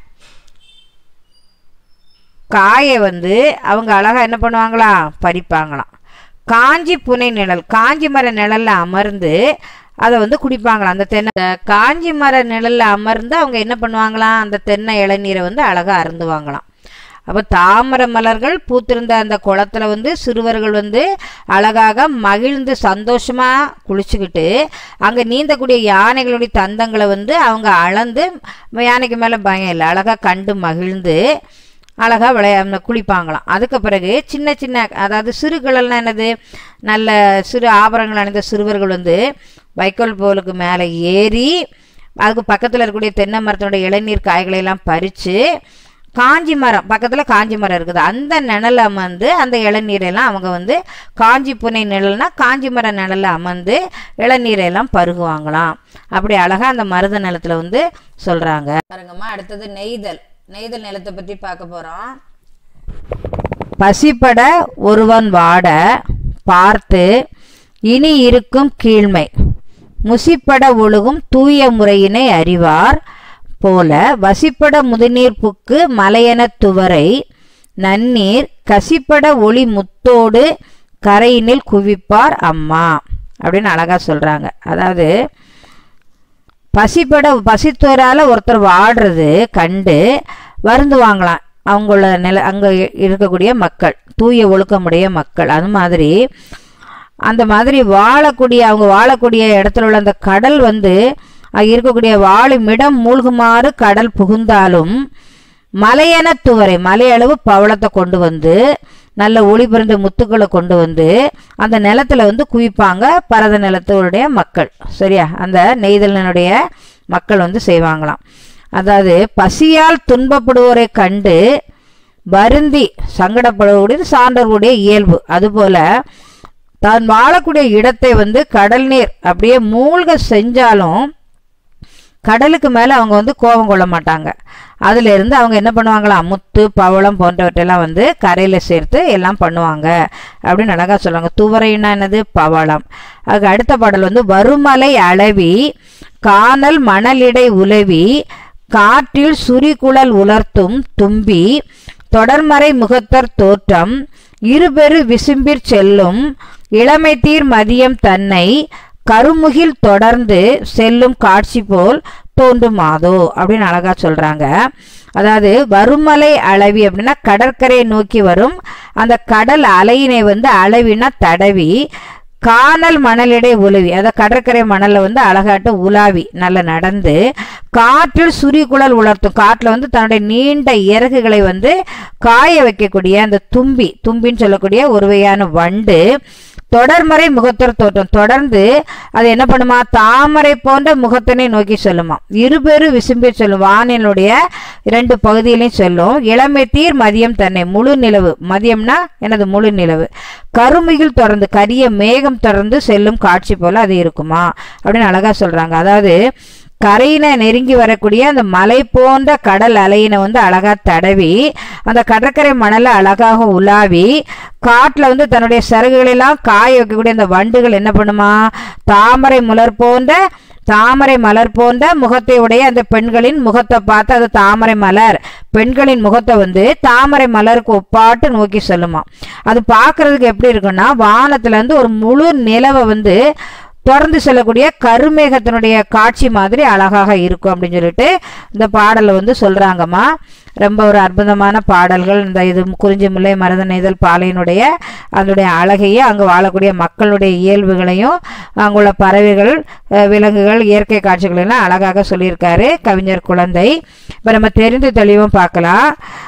காயை வந்து அவங்க அழகாக என்ன பண்ணுவாங்களா பறிப்பாங்களாம் காஞ்சி புனை நிழல் காஞ்சி மர நிழல்ல அமர்ந்து அதை வந்து குடிப்பாங்களாம் அந்த தென்னை காஞ்சி மர நிழல்ல அமர்ந்து அவங்க என்ன பண்ணுவாங்களாம் அந்த தென்னை இளநீரை வந்து அழகாக அருந்துவாங்களாம் அப்போ தாமரை மலர்கள் பூத்திருந்த அந்த குளத்துல வந்து சிறுவர்கள் வந்து அழகாக மகிழ்ந்து சந்தோஷமாக குளிச்சுக்கிட்டு அங்கே நீந்தக்கூடிய யானைகளுடைய தந்தங்களை வந்து அவங்க அளந்து யானைக்கு மேலே பயம் இல்லை அழகாக கண்டு மகிழ்ந்து அழகாக விளையா குளிப்பாங்களாம் அதுக்கு பிறகு சின்ன சின்ன அதாவது சிறுகளல்னா என்னது நல்ல சிறு ஆபரணங்கள் அணிந்த சிறுவர்கள் வந்து வைக்கோல் போலுக்கு மேலே ஏறி அதுக்கு பக்கத்தில் இருக்கக்கூடிய தென்னை மரத்தினுடைய இளநீர் காய்களை எல்லாம் பறித்து காஞ்சி மரம் பக்கத்தில் காஞ்சி மரம் இருக்குது அந்த நிழல் அமர்ந்து அந்த இளநீரெல்லாம் அவங்க வந்து காஞ்சி புனை நிழல்னா காஞ்சி மர நிழல்ல அமர்ந்து இளநீரெல்லாம் பருகுவாங்களாம் அப்படி அழகாக அந்த மருத நிலத்தில் வந்து சொல்கிறாங்க பாருங்கம்மா அடுத்தது நெய்தல் நெய்தல் நிலத்தை பற்றி பார்க்க போகிறோம் பசிப்பட ஒருவன் வாட பார்த்து இனி இருக்கும் கீழ்மை முசிப்பட ஒழுகும் தூய முறையினை அறிவார் போல வசிப்பட முதுநீர் புக்கு மலையென துவரை நன்னீர் கசிப்பட ஒளி முத்தோடு கரையினில் குவிப்பார் அம்மா அப்படின்னு அழகா சொல்றாங்க அதாவது பசிப்பட பசித்தோரால ஒருத்தர் வாடுறது கண்டு வருந்துவாங்களாம் அவங்கள நில அங்கே இருக்கக்கூடிய மக்கள் தூய ஒழுக்கமுடைய மக்கள் அது மாதிரி அந்த மாதிரி வாழக்கூடிய அவங்க வாழக்கூடிய இடத்துல உள்ள அந்த கடல் வந்து அங்கே இருக்கக்கூடிய வாழுமிடம் மூழ்குமாறு கடல் புகுந்தாலும் மலையென துவரை மலையளவு பவளத்தை கொண்டு வந்து நல்ல ஒளி பிறந்த முத்துக்களை கொண்டு வந்து அந்த நிலத்துல வந்து குவிப்பாங்க பரத நிலத்தோடைய மக்கள் சரியா அந்த நெய்தலினுடைய மக்கள் வந்து செய்வாங்களாம் அதாவது பசியால் துன்பப்படுவோரை கண்டு வருந்தி சங்கடப்படக்கூடியது சான்றோர்களுடைய இயல்பு அதுபோல தான் வாழக்கூடிய இடத்தை வந்து கடல் நீர் அப்படியே மூழ்க செஞ்சாலும் கடலுக்கு மேலே அவங்க வந்து கோபம் கொள்ள மாட்டாங்க அதுல இருந்து அவங்க என்ன பண்ணுவாங்களாம் முத்து பவளம் போன்றவற்றெல்லாம் வந்து கரையில் சேர்த்து எல்லாம் பண்ணுவாங்க அப்படின்னு அழகா சொல்லுவாங்க துவரைன்னா என்னது பவளம் அதுக்கு அடுத்த பாடல் வந்து வருமலை அளவி காணல் மணலிடை உலவி காற்றில் சுரிகுழல் உலர்த்தும் தும்பி தொடர்மறை முகத்தர் தோற்றம் இருபெரு விசும்பிற் செல்லும் இளமை தீர் மதியம் தன்னை கருமுகில் தொடர்ந்து செல்லும் காட்சி போல் தோன்றுமாதோ அப்படின்னு அழகா சொல்றாங்க அதாவது வருமலை அளவி அப்படின்னா கடற்கரையை நோக்கி வரும் அந்த கடல் அலையினை வந்து அளவினா தடவி கானல் மணலிடை உலவி அதாவது கடற்கரை மணல்ல வந்து அழகாட்டு உலாவி நல்லா நடந்து காற்றில் சுரிகுழல் உலர்த்தும் காட்டில் வந்து தன்னுடைய நீண்ட இறகுகளை வந்து காய வைக்கக்கூடிய அந்த தும்பி தும்பின்னு சொல்லக்கூடிய ஒரு வகையான வண்டு தொடர்மறை முகத்தர் தோற்றம் தொடர்ந்து அது என்ன பண்ணுமா தாமரை போன்ற முகத்தினை நோக்கி சொல்லுமா இருபெரு விசும்பி சொல்லும் வானினுடைய இரண்டு பகுதியிலையும் சொல்லும் இளமை தீர் மதியம் தன்னை முழு நிலவு மதியம்னா எனது முழு நிலவு கருமையில் தொடர்ந்து கரிய மேகம் தொடர்ந்து செல்லும் காட்சி போல அது இருக்குமா அப்படின்னு அழகா சொல்றாங்க அதாவது கரையினை நெருங்கி வரக்கூடிய அந்த மலை போன்ற கடல் அலையினை வந்து அழகா தடவி அந்த கடற்கரை மணலை அழகாக உலாவி காட்டுல வந்து தன்னுடைய சருகுகளெல்லாம் காய வைக்கக்கூடிய அந்த வண்டுகள் என்ன பண்ணுமா தாமரை முலர் போன்ற தாமரை மலர் போன்ற முகத்தை உடைய அந்த பெண்களின் முகத்தை பார்த்து அது தாமரை மலர் பெண்களின் முகத்தை வந்து தாமரை மலருக்கு ஒப்பாட்டு நோக்கி சொல்லுமா அது பார்க்கிறதுக்கு எப்படி இருக்குன்னா வானத்துல இருந்து ஒரு முழு நிலவை வந்து தொடர்ந்து செல்லக்கூடிய கருமேகத்தினுடைய காட்சி மாதிரி அழகாக இருக்கும் அப்படின்னு சொல்லிட்டு இந்த பாடலை வந்து சொல்றாங்கம்மா ரொம்ப ஒரு அற்புதமான பாடல்கள் இந்த இது குறிஞ்சி முல்லை மருத நெய்தல் பாலையினுடைய அதனுடைய அழகையும் அங்கு வாழக்கூடிய மக்களுடைய இயல்புகளையும் அங்குள்ள பறவைகள் அஹ், விலங்குகள் இயற்கை காட்சிகளெல்லாம் அழகாக சொல்லியிருக்காரு கவிஞர் குழந்தை இப்போ நம்ம தெரிந்து தெளிவும் பார்க்கலாம்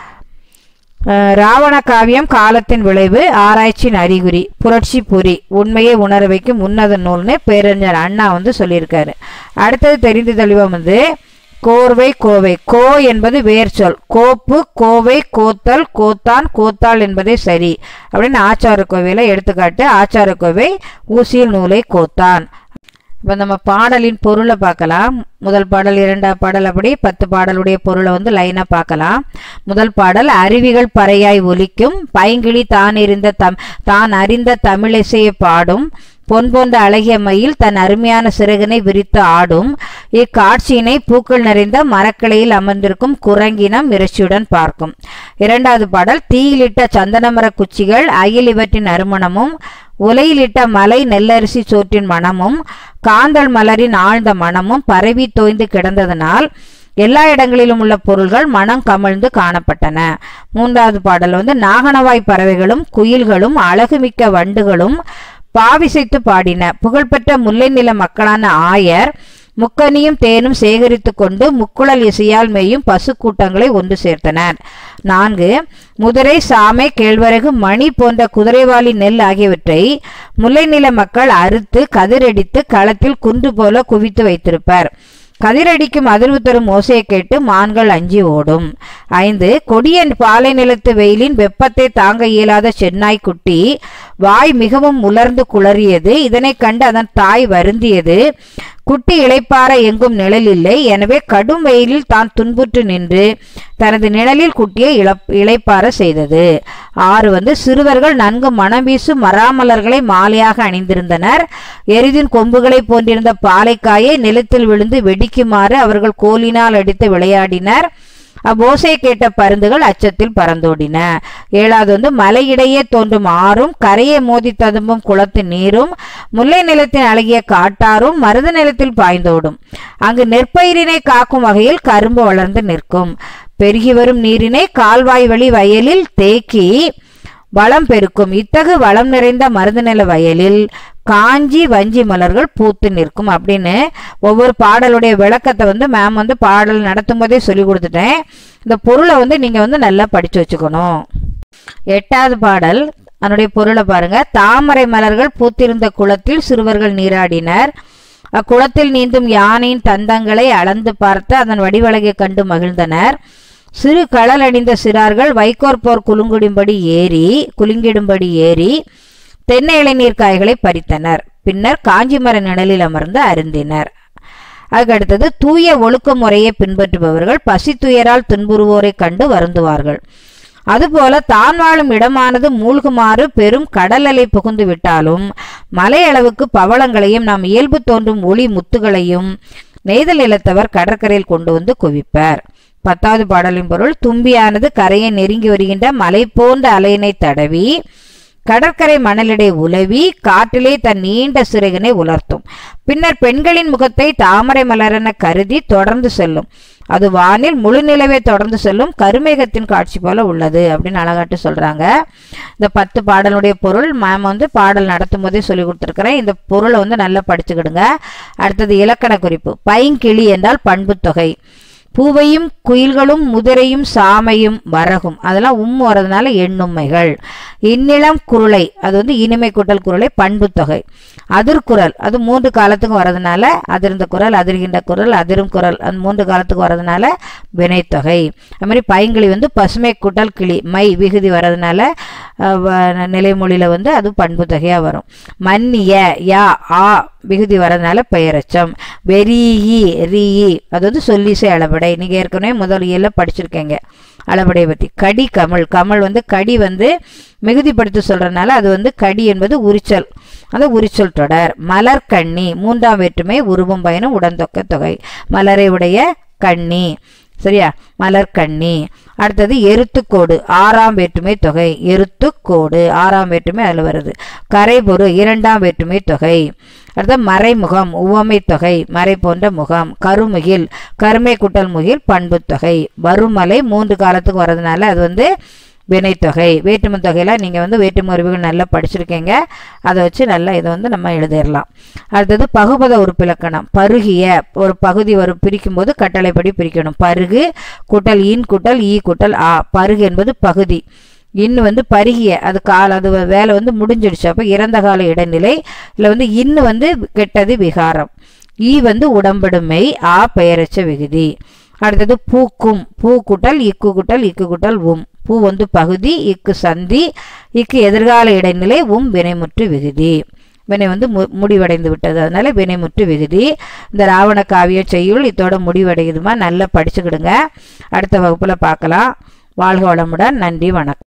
அஹ் ராவண காவியம் காலத்தின் விளைவு ஆராய்ச்சியின் அறிகுறி புரட்சி பொறி உண்மையை உணர வைக்கும் உன்னத நூல்னு பேரறிஞர் அண்ணா வந்து சொல்லியிருக்காரு அடுத்தது தெரிந்து தெளிவம் வந்து கோர்வை கோவை கோ என்பது வேர் சொல் கோப்பு கோவை கோத்தல் கோத்தான் கோத்தாள் என்பதே சரி அப்படின்னு ஆச்சார கோவையில எடுத்துக்காட்டு ஆச்சார கோவை ஊசியில் நூலை கோத்தான் இப்போ நம்ம பாடலின் பொருளை பார்க்கலாம் முதல் பாடல் இரண்டாம் பாடல் அப்படி பத்து பாடலுடைய பொருளை வந்து லைனாக பார்க்கலாம் முதல் பாடல் அருவிகள் பறையாய் ஒலிக்கும் பைங்கிளி தான் இருந்த தம் தான் அறிந்த தமிழிசையை பாடும் பொன் போன்ற அழகிய மயில் தன் அருமையான சிறகினை விரித்து ஆடும் இக்காட்சியினை பூக்கள் நிறைந்த மரக்கிளையில் அமர்ந்திருக்கும் குரங்கினம் இறைச்சியுடன் பார்க்கும் இரண்டாவது பாடல் தீயிலிட்ட சந்தனமர குச்சிகள் அகில் இவற்றின் நறுமணமும் உலையிலிட்ட மலை நெல்லரிசி சோற்றின் மணமும் காந்தல் மலரின் ஆழ்ந்த மணமும் பரவி தோய்ந்து கிடந்ததனால் எல்லா இடங்களிலும் உள்ள பொருள்கள் மனம் கமழ்ந்து காணப்பட்டன மூன்றாவது பாடல் வந்து நாகனவாய் பறவைகளும் குயில்களும் அழகுமிக்க வண்டுகளும் பாவிசைத்து பாடின புகழ்பெற்ற முல்லை நில மக்களான ஆயர் முக்கனியும் தேனும் சேகரித்து கொண்டு முக்குழல் இசையால் மேயும் பசு கூட்டங்களை ஒன்று சேர்த்தனர் நான்கு முதிரை சாமை கேழ்வரகு மணி போன்ற குதிரைவாலி நெல் ஆகியவற்றை முல்லை நில மக்கள் அறுத்து கதிரடித்து களத்தில் குன்று போல குவித்து வைத்திருப்பர் கதிரடிக்கும் அதிர்வு தரும் ஓசையை கேட்டு மான்கள் அஞ்சி ஓடும் ஐந்து கொடிய பாலை நிலத்து வெயிலின் வெப்பத்தை தாங்க இயலாத சென்னாய் குட்டி வாய் மிகவும் உலர்ந்து குளறியது இதனை கண்டு அதன் தாய் வருந்தியது குட்டி இளைப்பாற எங்கும் நிழல் இல்லை எனவே கடும் வெயிலில் தான் துன்புற்று நின்று தனது நிழலில் குட்டியை இழப் இளைப்பாற செய்தது ஆறு வந்து சிறுவர்கள் நன்கு மனம் வீசும் மராமலர்களை மாலையாக அணிந்திருந்தனர் எரிதின் கொம்புகளை போன்றிருந்த பாலைக்காயை நிலத்தில் விழுந்து வெடிக்குமாறு அவர்கள் கோலினால் அடித்து விளையாடினர் அவ்வோசையை கேட்ட பருந்துகள் அச்சத்தில் பறந்தோடின ஏழாவது வந்து மலையிடையே தோன்றும் ஆறும் கரையை மோதி ததும்பும் குளத்து நீரும் முல்லை நிலத்தின் அழகிய காட்டாரும் மருத நிலத்தில் பாய்ந்தோடும் அங்கு நெற்பயிரினை காக்கும் வகையில் கரும்பு வளர்ந்து நிற்கும் பெருகி வரும் நீரினை கால்வாய் வழி வயலில் தேக்கி வளம் பெருக்கும் இத்தகு வளம் நிறைந்த மருதநில வயலில் காஞ்சி வஞ்சி மலர்கள் பூத்து நிற்கும் அப்படின்னு ஒவ்வொரு பாடலுடைய விளக்கத்தை வந்து மேம் வந்து பாடல் நடத்தும் போதே சொல்லி கொடுத்துட்டேன் இந்த பொருளை வந்து நீங்க வந்து நல்லா படிச்சு வச்சுக்கணும் எட்டாவது பாடல் அதனுடைய பொருளை பாருங்க தாமரை மலர்கள் பூத்திருந்த குளத்தில் சிறுவர்கள் நீராடினர் அக்குளத்தில் நீந்தும் யானையின் தந்தங்களை அளந்து பார்த்து அதன் வடிவழகை கண்டு மகிழ்ந்தனர் சிறு களல் அணிந்த சிறார்கள் வைக்கோற் போர் குலுங்குடும்படி ஏறி குலுங்கிடும்படி ஏறி தென்னை இளநீர் காய்களை பறித்தனர் பின்னர் காஞ்சிமர நிழலில் அமர்ந்து அருந்தினர் அதுக்கடுத்தது தூய ஒழுக்க முறையை பின்பற்றுபவர்கள் பசி துயரால் துன்புறுவோரை கண்டு வருந்துவார்கள் அதுபோல தான் வாழும் இடமானது மூழ்குமாறு பெரும் கடல் அலை புகுந்து விட்டாலும் மலை அளவுக்கு பவளங்களையும் நாம் இயல்பு தோன்றும் ஒளி முத்துகளையும் நெய்தல் நிலத்தவர் கடற்கரையில் கொண்டு வந்து குவிப்பர் பத்தாவது பாடலின் பொருள் தும்பியானது கரையை நெருங்கி வருகின்ற மலை போன்ற அலையினை தடவி கடற்கரை மணலிடை உலவி காற்றிலே தன் நீண்ட சிறகினை உலர்த்தும் பின்னர் பெண்களின் முகத்தை தாமரை மலரென கருதி தொடர்ந்து செல்லும் அது வானில் முழு நிலவை தொடர்ந்து செல்லும் கருமேகத்தின் காட்சி போல உள்ளது அப்படின்னு அழகாட்டு சொல்றாங்க இந்த பத்து பாடலுடைய பொருள் மேம் வந்து பாடல் நடத்தும் போதே சொல்லி கொடுத்துருக்கிறேன் இந்த பொருளை வந்து நல்லா படிச்சுக்கிடுங்க அடுத்தது இலக்கண குறிப்பு பைங்கிளி என்றால் பண்புத்தொகை பூவையும் குயில்களும் முதிரையும் சாமையும் வரகும் அதெல்லாம் உம் வரதுனால எண்ணுமைகள் இந்நிலம் குருளை அது வந்து இனிமை கூட்டல் குரலை பண்புத்தொகை அதிர்குரல் அது மூன்று காலத்துக்கும் வரதுனால அதிர்ந்த குரல் அதிர்கின்ற குரல் அதிரும் குரல் அந்த மூன்று காலத்துக்கு வரதுனால வினைத்தொகை அது மாதிரி பைங்கிளி வந்து பசுமை கூட்டல் கிளி மை விகுதி வரதுனால அஹ், வ- நிலைமொழியில வந்து அது பண்பு தொகையா வரும் மன்னிய யா ஆ விகுதி வரதுனால பெயரச்சம் வெறீயி ரீயி அது வந்து சொல்லிசை அளபடை நீங்க ஏற்கனவே முதல் இயல்ல படிச்சிருக்கீங்க அளபடையை பற்றி கடி கமல் கமல் வந்து கடி வந்து மிகுதிப்படுத்தி சொல்றதுனால அது வந்து கடி என்பது உரிச்சல் அந்த உரிச்சல் தொடர் மலர் கண்ணி மூன்றாம் வேற்றுமை உருவும் பயனும் உடன்தொக்க தொகை மலரை உடைய கண்ணி சரியா மலர் கண்ணி அடுத்தது எருத்துக்கோடு ஆறாம் வேற்றுமை தொகை எருத்துக்கோடு ஆறாம் வேற்றுமை அதில் வருது கரைபொரு இரண்டாம் வேற்றுமை தொகை அடுத்த மறைமுகம் உவமை தொகை மறை போன்ற முகம் கருமுகில் கருமை குட்டல் முகில் பண்பு தொகை வருமலை மூன்று காலத்துக்கு வர்றதுனால அது வந்து வினைத்தொகை வேற்றுமை தொகையில் நீங்கள் வந்து வேற்றுமை உறவுகள் நல்லா படிச்சிருக்கீங்க அதை வச்சு நல்லா இதை வந்து நம்ம எழுதிடலாம் அடுத்தது பகுபத உறுப்பிலக்கணம் பருகிய ஒரு பகுதி வரும் பிரிக்கும்போது கட்டளைப்படி பிரிக்கணும் பருகு கூட்டல் இன் கூட்டல் ஈ கூட்டல் ஆ பருகு என்பது பகுதி இன்னு வந்து பருகிய அது கால அது வேலை வந்து முடிஞ்சிடுச்சு அப்போ இறந்த கால இடைநிலை இல்லை வந்து இன்னு வந்து கெட்டது விகாரம் ஈ வந்து உடம்படுமை ஆ பெயரச்ச விகுதி அடுத்தது பூக்கும் பூ கூட்டல் இக்கு கூட்டல் இக்கு கூட்டல் உம் பூ வந்து பகுதி இக்கு சந்தி இக்கு எதிர்கால இடைநிலை உம் வினைமுற்று விகுதி வினை வந்து மு முடிவடைந்து விட்டது அதனால வினைமுற்று விகுதி இந்த ராவண காவிய செய்யுள் இதோட முடிவடையுதுமா நல்லா படிச்சுக்கிடுங்க அடுத்த வகுப்புல பார்க்கலாம் வாழ்க வளமுடன் நன்றி வணக்கம்